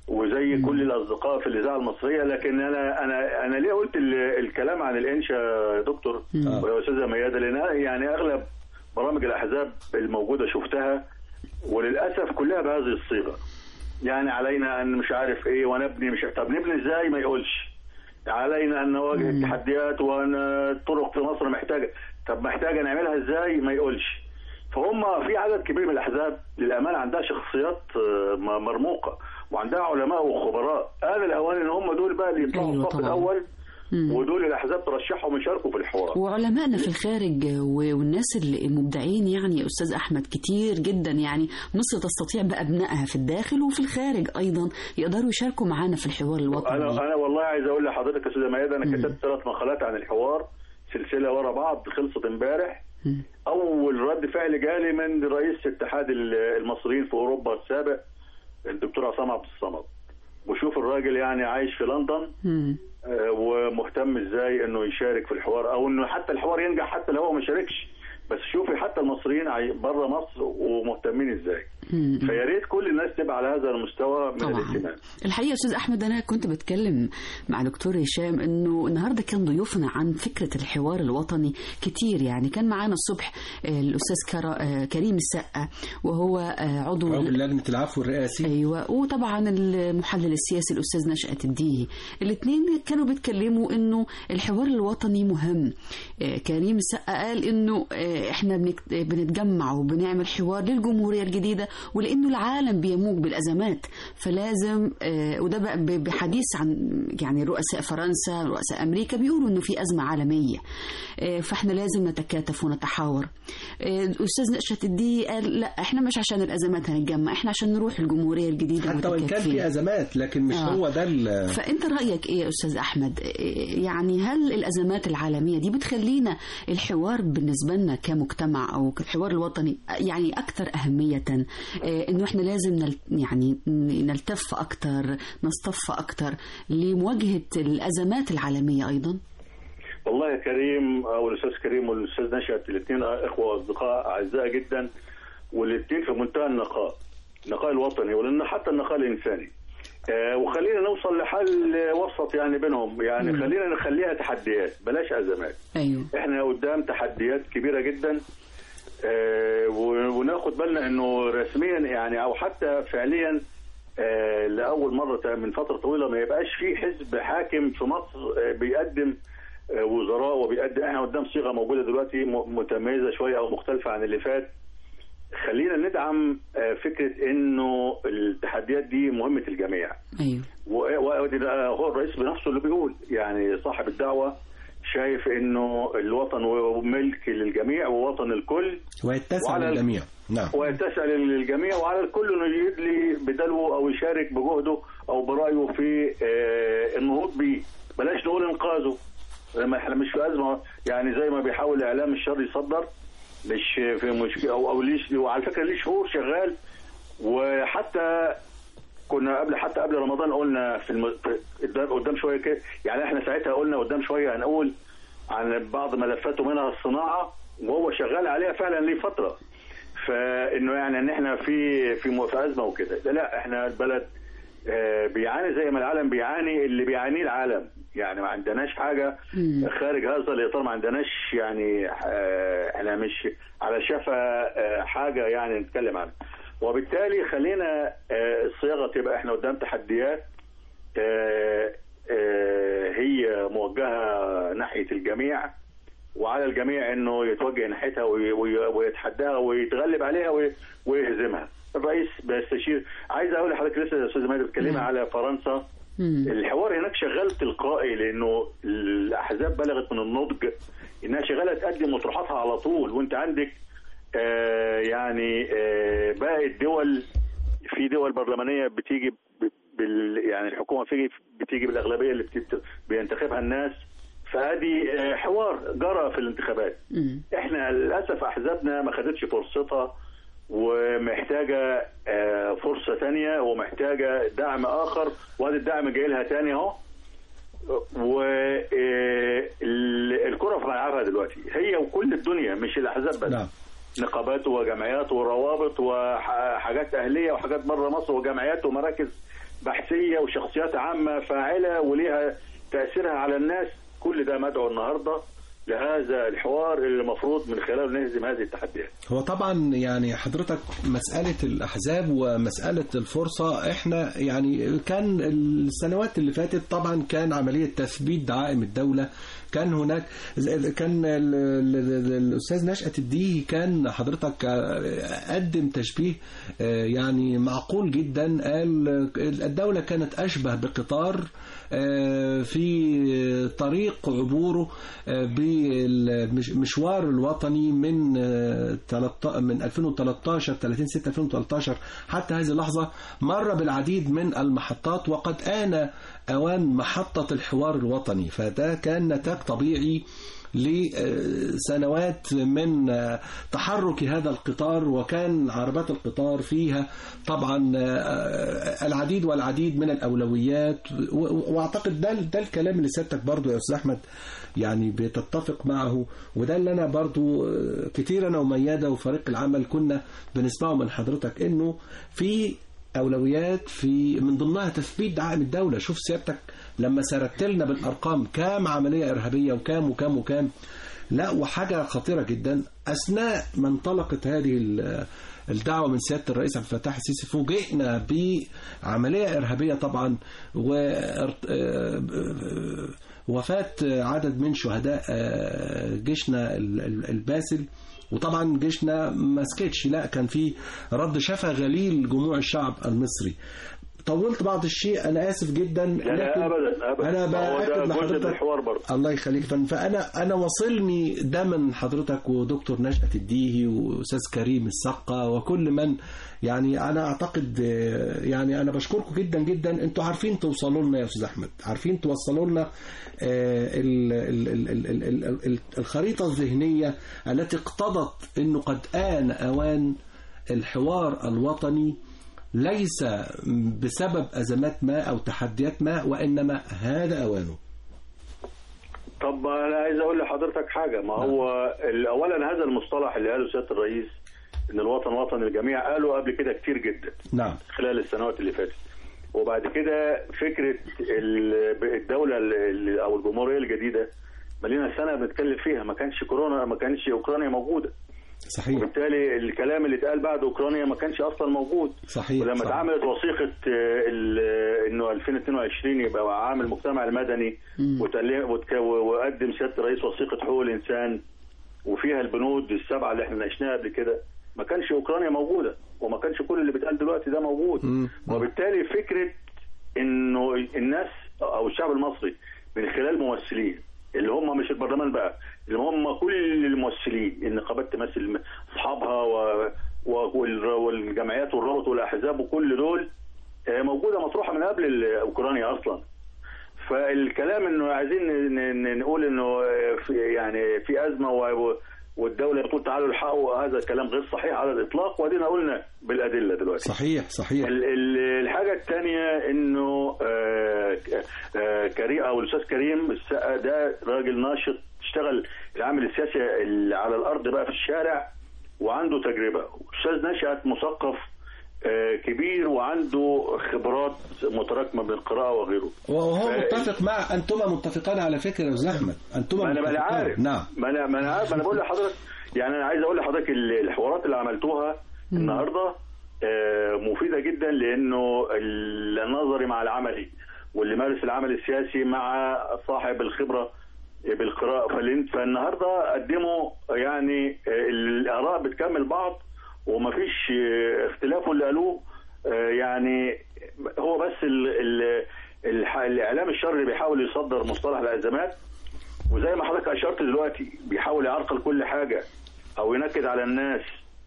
وزي كل الاصدقاء في الاذاعه المصريه لكن انا انا انا ليه قلت ال- الكلام عن الانشا يا دكتور
آه.
ويا استاذه مياده لان يعني اغلب برامج الاحزاب الموجوده شفتها وللاسف كلها بهذه الصيغه يعني علينا ان مش عارف ايه ونبني مش طب نبني ازاي ما يقولش علينا ان نواجه التحديات وان الطرق في مصر محتاجه طب محتاجه نعملها ازاي ما يقولش فهم في عدد كبير من الاحزاب للامانه عندها شخصيات آه، م- مرموقه وعندها علماء وخبراء آن الاوان ان هم دول بقى اللي يطلعوا
أيوة
الصف
طبعاً.
الاول
مم.
ودول الاحزاب ترشحهم يشاركوا في الحوار
وعلمائنا في الخارج و- والناس المبدعين يعني يا استاذ احمد كتير جدا يعني مصر تستطيع بابنائها في الداخل وفي الخارج ايضا يقدروا يشاركوا معانا في الحوار الوطني
انا انا والله عايز اقول لحضرتك يا استاذه ميادة انا كتبت ثلاث مقالات عن الحوار سلسله ورا بعض خلصت امبارح
مم.
اول رد فعل جالي من رئيس اتحاد ال- المصريين في اوروبا السابق الدكتور عصام عبد الصمد وشوف الراجل يعني عايش في لندن
مم.
آه، ومهتم ازاي انه يشارك في الحوار او انه حتى الحوار ينجح حتى لو هو ما شاركش بس شوفي حتى المصريين عاي- بره مصر ومهتمين ازاي
مم.
فيا ريت كل الناس تبقى على هذا المستوى من
طبعا
الاهتمام
الحقيقه يا استاذ احمد انا كنت بتكلم مع دكتور هشام انه النهارده كان ضيوفنا عن فكره الحوار الوطني كتير يعني كان معانا الصبح آه، الاستاذ كرا- آه، كريم السقا وهو آه، عضو
عضو لجنة العفو الرئاسي
ايوه وطبعا المحلل السياسي الاستاذ نشأت الديهي الاثنين كانوا بيتكلموا انه الحوار الوطني مهم آه، كريم السقا قال انه آه، احنا بنك- بنتجمع وبنعمل حوار للجمهوريه الجديده ولانه العالم بيموج بالازمات فلازم آه، وده بقى ب- بحديث عن يعني رؤساء فرنسا رؤساء امريكا بيقولوا انه في ازمه عالميه آه، فاحنا لازم نتكاتف ونتحاور آه، الاستاذ نشأت الديهي قال لا احنا مش عشان الازمات هنتجمع احنا عشان نروح الجمهوريه الجديده
حتى وإن كان
متكاتفين.
في أزمات لكن مش
آه.
هو ده ال-
فانت رايك ايه يا استاذ احمد إيه يعني هل الازمات العالميه دي بتخلينا الحوار بالنسبه لنا كمجتمع او كالحوار الوطني يعني اكثر اهميه إيه انه احنا لازم نل يعني نلتف اكثر نصطف اكثر لمواجهه الازمات العالميه ايضا
والله يا كريم او الاستاذ كريم والاستاذ نشأت الاثنين اخوه واصدقاء اعزاء جدا والاثنين في منتهى النقاء النقاء الوطني ولان حتى النقاء الانساني آه وخلينا نوصل لحل وسط يعني بينهم يعني
مم.
خلينا نخليها تحديات بلاش ازمات
ايوه
احنا قدام تحديات كبيره جدا آه، و- وناخد بالنا انه رسميا يعني او حتى فعليا آه، لاول مره من فتره طويله ما يبقاش في حزب حاكم في مصر آه، بيقدم آه، وزراء وبيقدم احنا قدام صيغه موجوده دلوقتي م- متميزه شويه او مختلفه عن اللي فات خلينا ندعم آه، فكره انه التحديات دي مهمه الجميع
ايوه
و- ودي ده هو الرئيس بنفسه اللي بيقول يعني صاحب الدعوه شايف انه الوطن ملك للجميع ووطن الكل
ويتسع
وعلى ال-
للجميع نعم
ويتسع للجميع وعلى الكل انه يدلي بدلوه او يشارك بجهده او برايه في آه، النهوض بيه بلاش نقول انقاذه لما احنا مش في ازمه يعني زي ما بيحاول اعلام الشر يصدر مش في مشكله او او ليش وعلى فكره ليه شهور شغال وحتى كنا قبل حتى قبل رمضان قلنا في, الم... في قدام قدام شويه كده يعني احنا ساعتها قلنا قدام شويه هنقول عن بعض ملفاته منها الصناعه وهو شغال عليها فعلا ليه فتره فانه يعني ان احنا في في م- في ازمه وكده لا, لا احنا البلد آه، بيعاني زي ما العالم بيعاني اللي بيعانيه العالم يعني ما عندناش حاجه خارج هذا الاطار ما عندناش يعني آه، احنا مش على شفا آه، حاجه يعني نتكلم عنها وبالتالي خلينا آه، الصياغه تبقى احنا قدام تحديات آه، آه، هي موجهه ناحيه الجميع وعلى الجميع انه يتوجه ناحيتها وي- وي- ويتحداها ويتغلب عليها وي- ويهزمها. الرئيس بيستشير عايز اقول لحضرتك لسه يا استاذ ماجد بتكلمي على فرنسا الحوار هناك شغال تلقائي لانه الاحزاب بلغت من النضج انها شغاله تقدم مطروحاتها على طول وانت عندك آه يعني آه باقي الدول في دول برلمانيه بتيجي ب- بال يعني الحكومه فيجي بتيجي بالاغلبيه اللي بتت- بينتخبها الناس فادي آه حوار جرى في الانتخابات احنا للاسف احزابنا ما خدتش فرصتها ومحتاجه آه، فرصه تانية ومحتاجه دعم اخر وهذا الدعم جاي لها تاني اهو والكره في ملعبها دلوقتي هي وكل الدنيا مش الاحزاب بس
نعم
نقابات وجمعيات وروابط وحاجات اهليه وحاجات بره مصر وجمعيات ومراكز بحثيه وشخصيات عامه فاعله وليها تاثيرها على الناس كل ده مدعو النهارده لهذا الحوار اللي المفروض من خلاله نهزم هذه التحديات
هو طبعا يعني حضرتك مسألة الأحزاب ومسألة الفرصة احنا يعني كان السنوات اللي فاتت طبعا كان عملية تثبيت دعائم الدولة كان هناك كان ال- ال- ال- الأستاذ نشأة الديهي كان حضرتك قدم تشبيه آه، يعني معقول جدا قال الدولة كانت أشبه بقطار آه، في طريق عبوره آه، بالمشوار الوطني من آه، تلت- من 2013 30 6 2013 حتى هذه اللحظة مر بالعديد من المحطات وقد آن أوان محطة الحوار الوطني فده كان نتاج طبيعي لسنوات من تحرك هذا القطار وكان عربات القطار فيها طبعا العديد والعديد من الأولويات و- واعتقد ده ده الكلام اللي سيادتك برضو يا أستاذ أحمد يعني بتتفق معه وده اللي أنا برضو كتير أنا وميادة وفريق العمل كنا بنسمعه من حضرتك إنه في أولويات في من ضمنها تثبيت دعائم الدولة شوف سيادتك لما سردت لنا بالأرقام كام عملية إرهابية وكام وكام وكام لا وحاجة خطيرة جدا أثناء ما انطلقت هذه ال- الدعوة من سيادة الرئيس عبد الفتاح السيسي فوجئنا بعملية إرهابية طبعا و وفاة عدد من شهداء جيشنا ال- ال- الباسل وطبعا جيشنا ما سكتش لا كان في رد شفا غليل جموع الشعب المصري طولت بعض الشيء انا اسف جدا
لا لا ابدا ابدا
انا
ما هو ده
باكد
جزء من
لحضرتك
الحوار برضه
الله يخليك فن- فانا انا واصلني ده من حضرتك ودكتور نشأة الديهي واستاذ كريم السقا وكل من يعني انا اعتقد آه، يعني انا بشكركم جدا جدا انتوا عارفين توصلوا لنا يا استاذ احمد عارفين توصلوا لنا آه، ال- ال- ال- ال- ال- ال- ال- الخريطه الذهنيه التي اقتضت انه قد آن اوان الحوار الوطني ليس بسبب ازمات ما او تحديات ما وانما هذا اوانه
طب انا عايز اقول لحضرتك حاجه ما هو ال- اولا هذا المصطلح اللي قاله سياده الرئيس ان الوطن وطن الجميع قالوا قبل كده كتير جدا
نعم
خلال السنوات اللي فاتت وبعد كده فكره ال- الدوله ال- او الجمهوريه الجديده ملينا سنه بنتكلم فيها ما كانش كورونا ما كانش اوكرانيا موجوده
صحيح
وبالتالي الكلام اللي اتقال بعد اوكرانيا ما كانش اصلا موجود
صحيح
ولما
صحيح.
اتعملت وثيقه آه، ال- انه 2022 يبقى عام المجتمع المدني وتل- وتك- وقدم سياده الرئيس وثيقه حقوق الانسان وفيها البنود السبعه اللي احنا ناقشناها قبل كده ما كانش اوكرانيا موجوده وما كانش كل اللي بيتقال دلوقتي ده موجود
مم.
وبالتالي فكره انه الناس او الشعب المصري من خلال ممثلين اللي هم مش البرلمان بقى اللي هم كل الممثلين النقابات تمثل اصحابها و... و... وال- والجمعيات والرابط والاحزاب وكل دول آه، موجوده مطروحه من قبل ال- اوكرانيا اصلا فالكلام انه عايزين ن- ن- نقول انه آه، في يعني في ازمه و... والدوله تقول تعالوا الحقوا هذا الكلام غير صحيح على الاطلاق وادينا قلنا بالادله دلوقتي
صحيح صحيح
ال- ال- الحاجه الثانيه انه آه، آه، كريم او الاستاذ كريم السقا ده راجل ناشط اشتغل العامل السياسي اللي على الارض بقى في الشارع وعنده تجربه استاذ نشأت مثقف آه، كبير وعنده خبرات متراكمه من القراءه وغيره
وهو
ف-
متفق مع انتما متفقان على فكره يا استاذ احمد انتما
ما انا ما انا
متفقان.
عارف
نعم
ما انا ما انا عارف ما انا بقول لحضرتك يعني انا عايز اقول لحضرتك ال- الحوارات اللي عملتوها النهارده آه، مفيده جدا لانه النظري مع العملي واللي مارس العمل السياسي مع صاحب الخبره بالقراءه فاللي- فالنهارده قدموا يعني آه، الاراء بتكمل بعض ومفيش آه، اختلاف واللي قالوه آه، يعني هو بس ال ال الح- الاعلام الشرعي بيحاول يصدر مصطلح الازمات وزي ما حضرتك اشرت دلوقتي بيحاول يعرقل كل حاجه او ينكد على الناس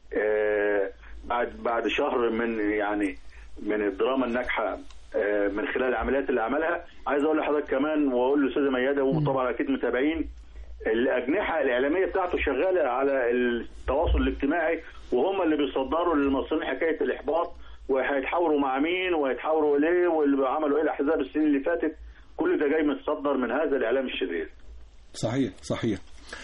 آه، بعد بعد شهر من يعني من الدراما الناجحه آه، من خلال العمليات اللي عملها عايز اقول لحضرتك كمان واقول لاستاذه مياده وطبعا اكيد متابعين الاجنحه الاعلاميه بتاعته شغاله على التواصل الاجتماعي وهم اللي بيصدروا للمصريين حكايه الاحباط وهيتحاوروا مع مين وهيتحاوروا ليه واللي عملوا ايه الاحزاب السنين اللي فاتت كل ده جاي متصدر من هذا الاعلام الشرير
صحيح صحيح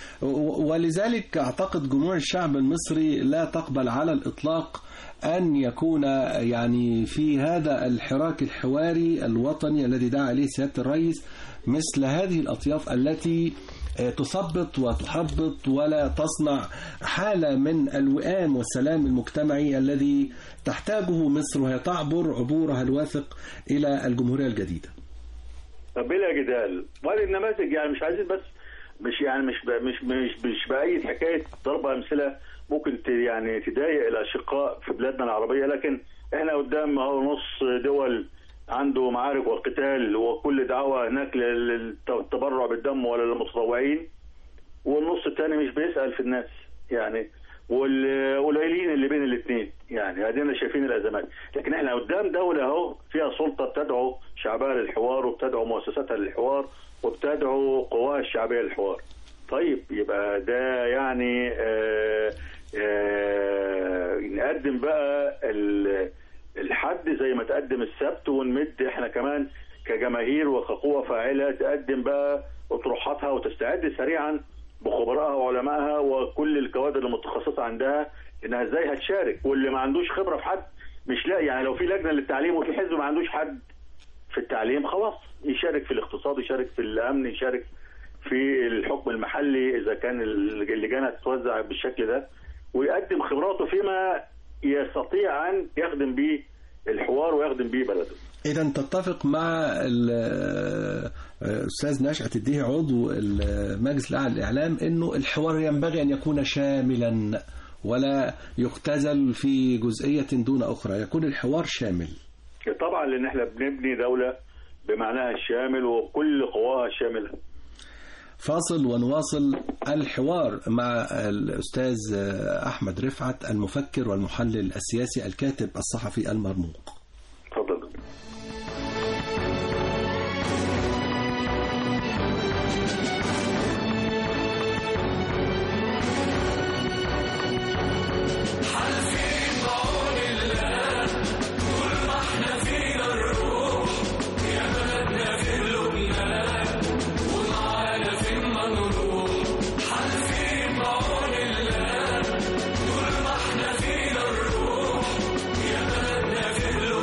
و- ولذلك اعتقد جموع الشعب المصري لا تقبل على الاطلاق ان يكون يعني في هذا الحراك الحواري الوطني الذي دعا عليه سياده الرئيس مثل هذه الاطياف التي آه، تثبط وتحبط ولا تصنع حاله من الوئام والسلام المجتمعي الذي تحتاجه مصر وهي تعبر عبورها الواثق الى الجمهوريه الجديده.
بلا جدال وهذه النماذج يعني مش عايزين بس مش يعني مش ب مش مش مش بأي حكايه ضرب امثله ممكن ت يعني تضايق الاشقاء في بلادنا العربيه لكن احنا قدام اهو نص دول عنده معارك وقتال وكل دعوه هناك للتبرع بالدم ولا للمتطوعين والنص الثاني مش بيسال في الناس يعني والقليلين اللي بين الاثنين يعني ادينا شايفين الازمات لكن احنا قدام دوله اهو فيها سلطه بتدعو شعبها للحوار وبتدعو مؤسساتها للحوار وبتدعو قواها الشعبيه للحوار طيب يبقى ده يعني آه آه نقدم بقى ال- الحد زي ما تقدم السبت ونمد احنا كمان كجماهير وكقوة فاعلة تقدم بقى اطروحاتها وتستعد سريعا بخبرائها وعلمائها وكل الكوادر المتخصصة عندها انها ازاي هتشارك واللي ما عندوش خبرة في حد مش لاقي يعني لو في لجنة للتعليم وفي حزب ما عندوش حد في التعليم خلاص يشارك في الاقتصاد يشارك في الامن يشارك في الحكم المحلي اذا كان اللجان هتتوزع بالشكل ده ويقدم خبراته فيما يستطيع ان يخدم به الحوار ويخدم به بلده
إذا تتفق مع ال- الأستاذ نشأة الديه عضو المجلس الأعلى للإعلام إنه الحوار ينبغي أن يكون شاملا ولا يختزل في جزئية دون أخرى يكون الحوار شامل
طبعا لان احنا بنبني دوله بمعناها الشامل وكل قواها الشامله
فاصل ونواصل الحوار مع الأستاذ أحمد رفعت المفكر والمحلل السياسي الكاتب الصحفي المرموق
اتفضل
يا بلدنا في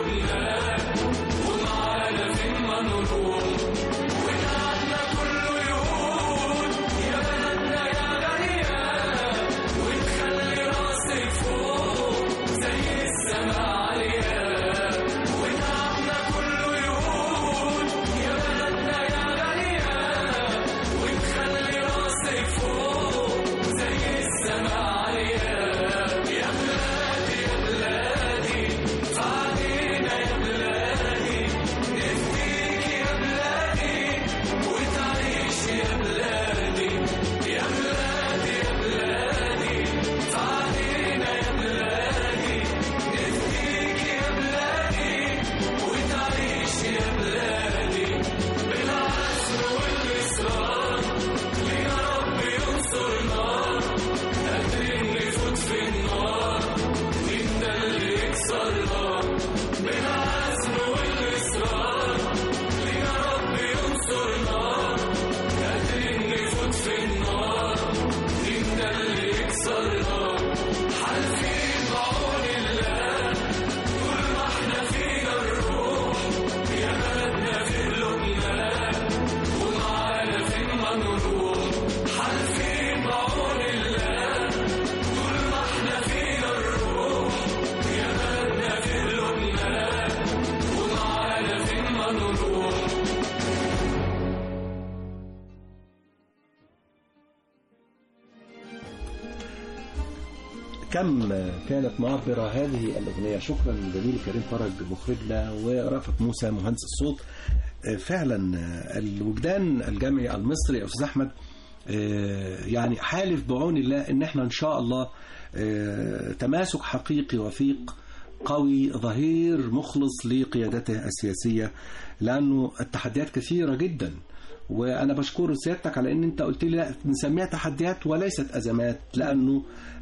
كم كانت معبرة هذه الأغنية شكرا لزميلي كريم فرج مخرجنا ورأفت موسى مهندس الصوت فعلا الوجدان الجامعي المصري يا أستاذ أحمد يعني حالف بعون الله ان احنا ان شاء الله تماسك حقيقي وثيق قوي ظهير مخلص لقيادته السياسية لأنه التحديات كثيرة جدا وأنا بشكر سيادتك على أن أنت قلت لي لا نسميها تحديات وليست أزمات لأنه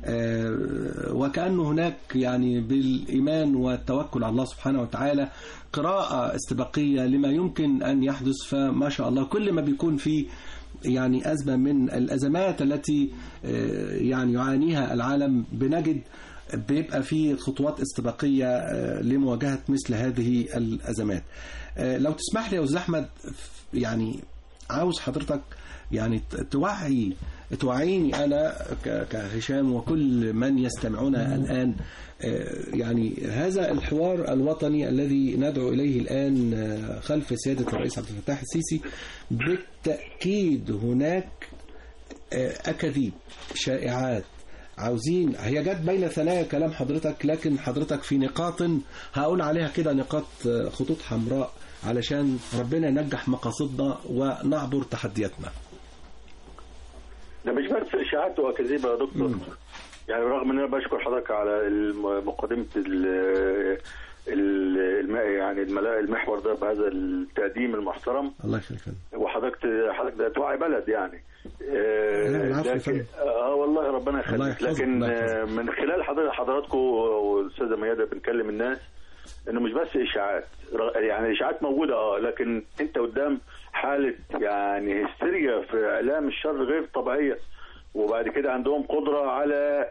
وكأنه هناك يعني بالإيمان والتوكل على الله سبحانه وتعالى قراءة استباقية لما يمكن أن يحدث فما شاء الله كل ما بيكون في يعني أزمة من الأزمات التي يعني يعانيها العالم بنجد بيبقى في خطوات استباقية لمواجهة مثل هذه الأزمات لو تسمح لي يا أستاذ أحمد يعني عاوز حضرتك يعني توعي توعيني أنا كهشام وكل من يستمعنا الآن يعني هذا الحوار الوطني الذي ندعو إليه الآن خلف سيادة الرئيس عبد الفتاح السيسي بالتأكيد هناك أكاذيب شائعات عاوزين هي جت بين ثنايا كلام حضرتك لكن حضرتك في نقاط هقول عليها كده نقاط خطوط حمراء علشان ربنا ينجح مقاصدنا ونعبر تحدياتنا
ده مش بس اشاعات واكاذيب يا دكتور م. يعني رغم ان انا بشكر حضرتك على مقدمه الم... يعني الملا... المحور ده بهذا التقديم المحترم
الله يخليك
وحضرتك حضرتك ده توعي بلد يعني
آه
لكن اه والله ربنا يخليك لكن آه من خلال حضراتكم والاستاذه ميادة بنكلم الناس انه مش بس اشاعات يعني الاشاعات موجوده اه لكن انت قدام حاله يعني هستيريا في اعلام الشر غير طبيعيه وبعد كده عندهم قدرة على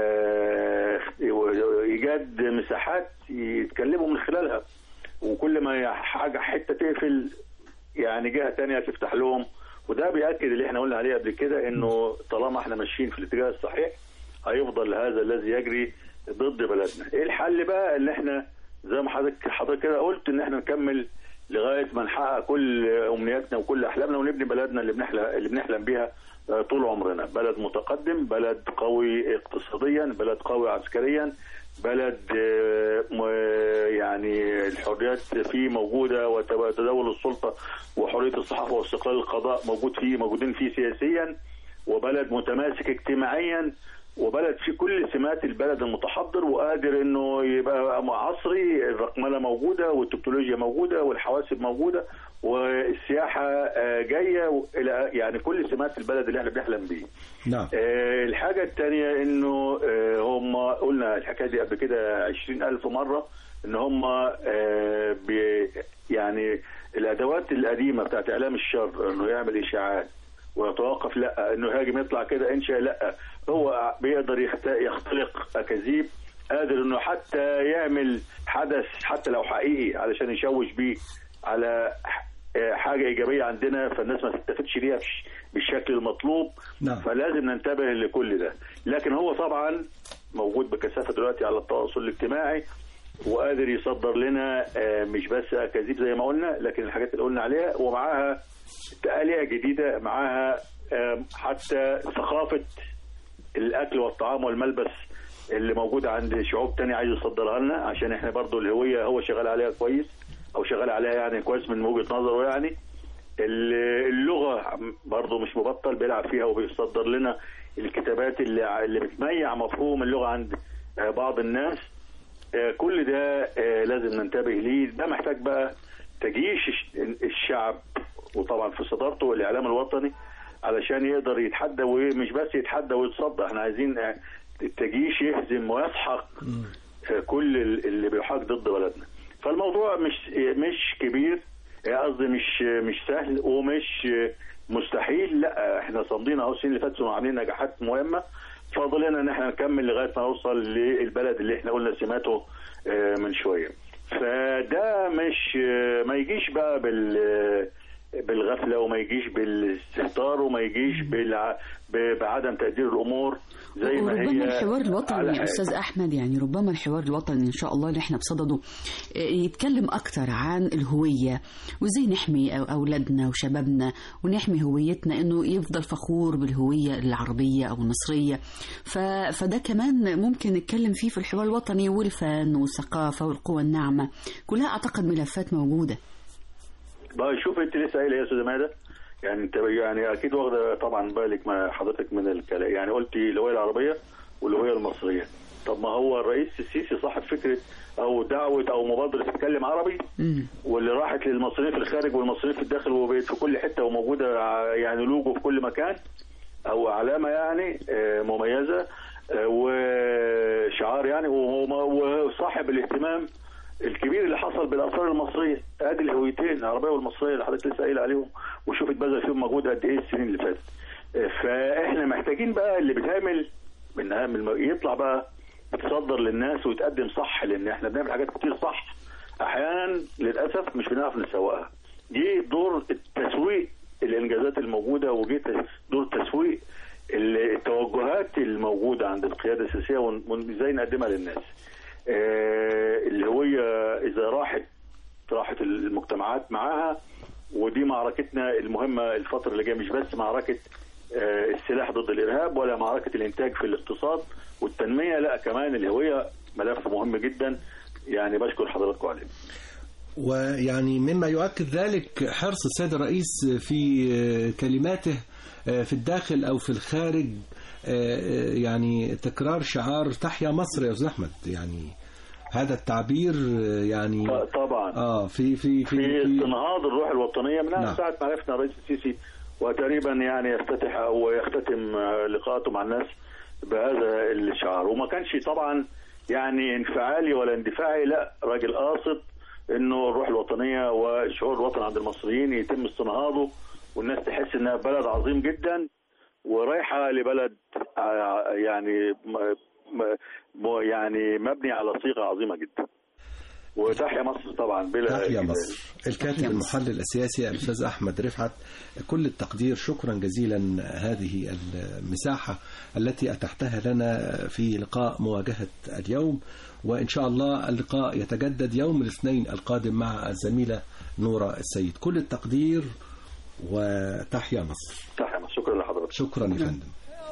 إيجاد مساحات يتكلموا من خلالها وكل ما حاجة حتة تقفل يعني جهة تانية تفتح لهم وده بيأكد اللي احنا قلنا عليه قبل كده انه طالما احنا ماشيين في الاتجاه الصحيح هيفضل هذا الذي يجري ضد بلدنا ايه الحل بقى اللي احنا زي ما حضرتك حضرتك كده قلت ان احنا نكمل لغايه ما نحقق كل امنياتنا وكل احلامنا ونبني بلدنا اللي بنحلم اللي بنحلم بيها طول عمرنا بلد متقدم بلد قوي اقتصاديا بلد قوي عسكريا بلد يعني الحريات فيه موجوده وتداول السلطه وحريه الصحافه واستقلال القضاء موجود فيه موجودين فيه سياسيا وبلد متماسك اجتماعيا وبلد فيه كل سمات البلد المتحضر وقادر انه يبقى عصري الرقمنه موجوده والتكنولوجيا موجوده والحواسب موجوده والسياحه جايه الى يعني كل سمات البلد اللي احنا بنحلم بيه.
نعم.
الحاجه الثانيه انه هم قلنا الحكايه دي قبل كده 20000 مره ان هم يعني الادوات القديمه بتاعت اعلام الشر انه يعمل اشاعات ويتوقف لا انه هاجم يطلع كده انشا لا هو بيقدر يختلق اكاذيب قادر انه حتى يعمل حدث حتى لو حقيقي علشان يشوش بيه على حاجه ايجابيه عندنا فالناس ما تستفدش بيها بالشكل المطلوب
نعم.
فلازم ننتبه لكل ده لكن هو طبعا موجود بكثافه دلوقتي على التواصل الاجتماعي وقادر يصدر لنا مش بس اكاذيب زي ما قلنا لكن الحاجات اللي قلنا عليها ومعاها آلية جديدة معاها حتى ثقافة الأكل والطعام والملبس اللي موجودة عند شعوب تانية عايز يصدرها لنا عشان احنا برضو الهوية هو شغال عليها كويس أو شغال عليها يعني كويس من وجهة نظره يعني اللغة برضو مش مبطل بيلعب فيها وبيصدر لنا الكتابات اللي اللي بتميع مفهوم اللغة عند بعض الناس كل ده لازم ننتبه ليه ده محتاج بقى تجيش الشعب وطبعا في صدارته الاعلام الوطني علشان يقدر يتحدى ومش بس يتحدى ويتصدى احنا عايزين التجيش يهزم ويسحق كل اللي بيحاق ضد بلدنا فالموضوع مش مش كبير قصدي مش مش سهل ومش مستحيل لا احنا صامدين اهو السنين اللي فاتت وعاملين نجاحات مهمه فاضل لنا ان احنا نكمل لغايه ما نوصل للبلد اللي احنا قلنا سماته من شويه فده مش ما يجيش بقى بال بالغفله وما يجيش بالاستهتار وما يجيش بالع... ب- بعدم تقدير الامور زي ما هي
وربما الحوار
على
الوطني يا
حال.
استاذ احمد يعني ربما الحوار الوطني ان شاء الله اللي احنا بصدده آه، يتكلم اكتر عن الهويه وازاي نحمي أو- اولادنا وشبابنا ونحمي هويتنا انه يفضل فخور بالهويه العربيه او المصريه ف... فده كمان ممكن نتكلم فيه في الحوار الوطني والفن والثقافه والقوى الناعمه كلها اعتقد ملفات موجوده
بقى شوف انت لسه قايله يا استاذ ماده يعني انت يعني اكيد واخده طبعا بالك ما حضرتك من الكلام يعني قلتي الهويه العربيه والهويه المصريه طب ما هو الرئيس السيسي صاحب فكره او دعوه او مبادره تتكلم عربي
مم.
واللي راحت للمصريين في الخارج والمصريين في الداخل وبقت في كل حته وموجوده ع- يعني لوجو في كل مكان او علامه يعني آه، مميزه آه، وشعار يعني وهو- وصاحب الاهتمام الكبير اللي حصل بالاثار المصريه ادي الهويتين العربيه والمصريه اللي حضرتك لسه قايل عليهم وشوف اتبذل فيهم مجهود قد ايه السنين اللي فاتت آه، فاحنا محتاجين بقى اللي بيتعمل من اهم الم... يطلع بقى يتصدر للناس ويتقدم صح لان احنا بنعمل حاجات كتير صح احيانا للاسف مش بنعرف نسوقها جه دور التسويق الانجازات الموجوده وجه ت- دور تسويق ال- التوجهات الموجوده عند القياده السياسيه ون- وازاي نقدمها للناس آه، الهويه اذا راحت راحت المجتمعات معاها ودي معركتنا المهمه الفتره اللي جايه مش بس معركه آه، السلاح ضد الارهاب ولا معركه الانتاج في الاقتصاد والتنميه لا كمان الهويه ملف مهم جدا يعني بشكر حضراتكم عليه
ويعني مما يؤكد ذلك حرص السيد الرئيس في كلماته في الداخل أو في الخارج يعني تكرار شعار تحيا مصر يا أستاذ أحمد يعني هذا التعبير يعني
ط- طبعا
اه في في
في
في, في
استنهاض الروح الوطنيه من
نعم.
ساعه ما عرفنا الرئيس السيسي وتقريبا يعني يفتتح او يختتم آه، لقاءاته مع الناس بهذا الشعار وما كانش طبعا يعني انفعالي ولا اندفاعي لا راجل قاصد انه الروح الوطنيه والشعور الوطني عند المصريين يتم استنهاضه والناس تحس انها بلد عظيم جدا ورايحه لبلد آه، يعني م- م- م- يعني مبني على صيغه عظيمه جدا وتحيا مصر طبعا بلا
تحيا
جدال.
مصر الكاتب
تحيا مصر.
المحلل السياسي الأستاذ أحمد رفعت كل التقدير شكرا جزيلا هذه المساحة التي أتحتها لنا في لقاء مواجهة اليوم وإن شاء الله اللقاء يتجدد يوم الاثنين القادم مع الزميلة نورة السيد كل التقدير وتحيا مصر
تحيا مصر شكرا لحضرتك
شكرا يا فندم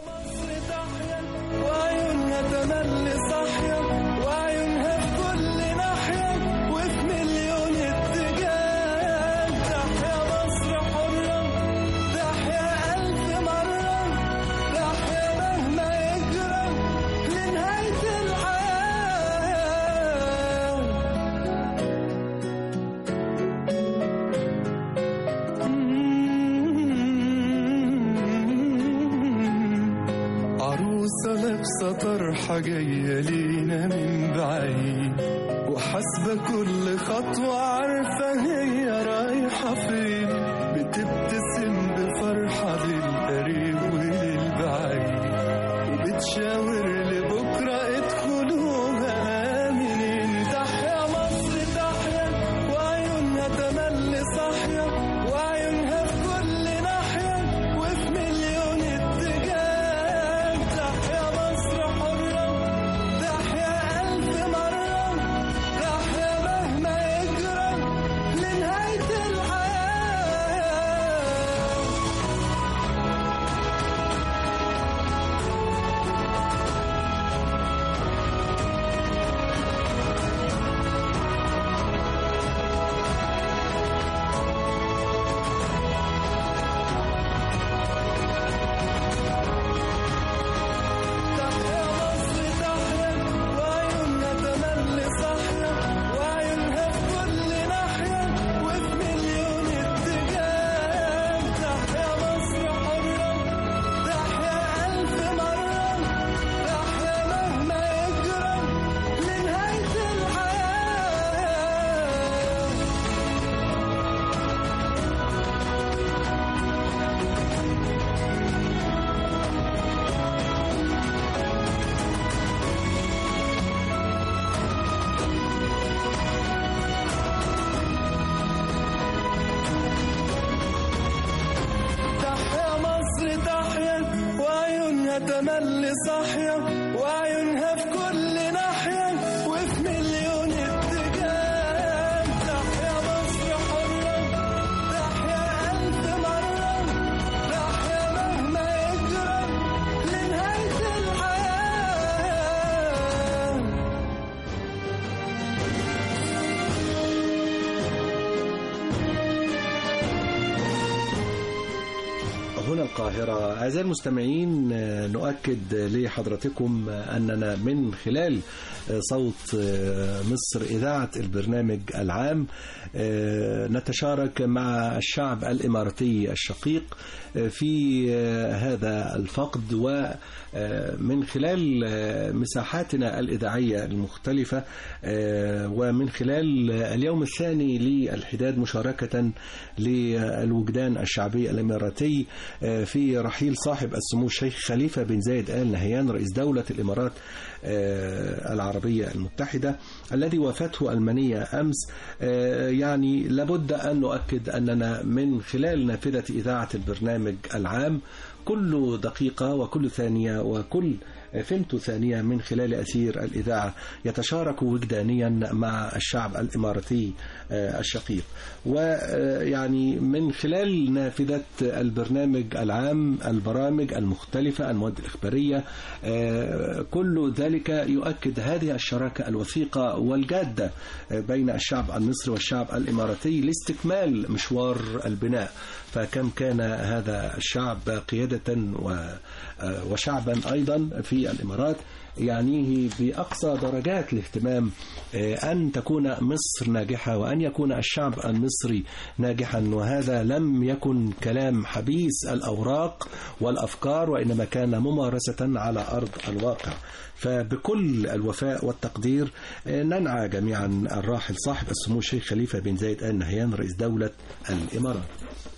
وعيونها تملي صاحية وعيونها في كل ناحية وفي مليون اتجاه تحيا مصر حرة تحيا ألف مرة تحيا مهما يجرى لنهاية الحياة عروسة لابسة طرحة جاية لينا من بعيد وحاسبة كل خطوة عارفة هي رايحة فين بتبتسم بفرحة للقريب وللبعيد وبتشاور لبكرة ادخلوها آمنين تحيا مصر تحيا وعيونها تملي صاحية وعيونها في كل ناحية وفي مليون اتجاه تحيا مصر حرة تحيا ألف مرة تحيا مهما يجرى لنهاية الحياة تملي صاحية وعيونها في كل ناحية وفي مليون اتجاه تحيا مصر حرة تحيا ألف مرة تحيا مهما يجرى لنهاية الحياة
هنا القاهرة أعزائي المستمعين آه، نؤكد لحضرتكم آه، أننا من خلال آه، صوت آه، مصر إذاعة البرنامج العام آه، نتشارك مع الشعب الإماراتي الشقيق آه، في آه، هذا الفقد ومن خلال آه، مساحاتنا الإذاعية المختلفة آه، ومن خلال اليوم الثاني للحداد مشاركة للوجدان الشعبي الإماراتي آه، في رحيل صاحب السمو الشيخ خليفة بن زايد آل نهيان رئيس دولة الإمارات آه، العربية المتحدة الذي وافته المنية أمس آه، يعني لابد أن نؤكد أننا من خلال نافذة إذاعة البرنامج العام كل دقيقة وكل ثانية وكل فيمتو ثانية من خلال أثير الإذاعة يتشارك وجدانيا مع الشعب الإماراتي آه، الشقيق ويعني من خلال نافذة البرنامج العام البرامج المختلفة المواد الإخبارية آه، كل ذلك يؤكد هذه الشراكة الوثيقة والجادة آه، بين الشعب المصري والشعب الإماراتي لاستكمال مشوار البناء فكم كان هذا الشعب قيادة و- آه، وشعبا أيضا في الإمارات يعنيه بأقصى درجات الاهتمام آه، أن تكون مصر ناجحة وأن يكون الشعب المصري ناجحا وهذا لم يكن كلام حبيس الأوراق والأفكار وإنما كان ممارسة على أرض الواقع فبكل الوفاء والتقدير آه، ننعى جميعا الراحل صاحب السمو الشيخ خليفة بن زايد آل نهيان رئيس دولة الإمارات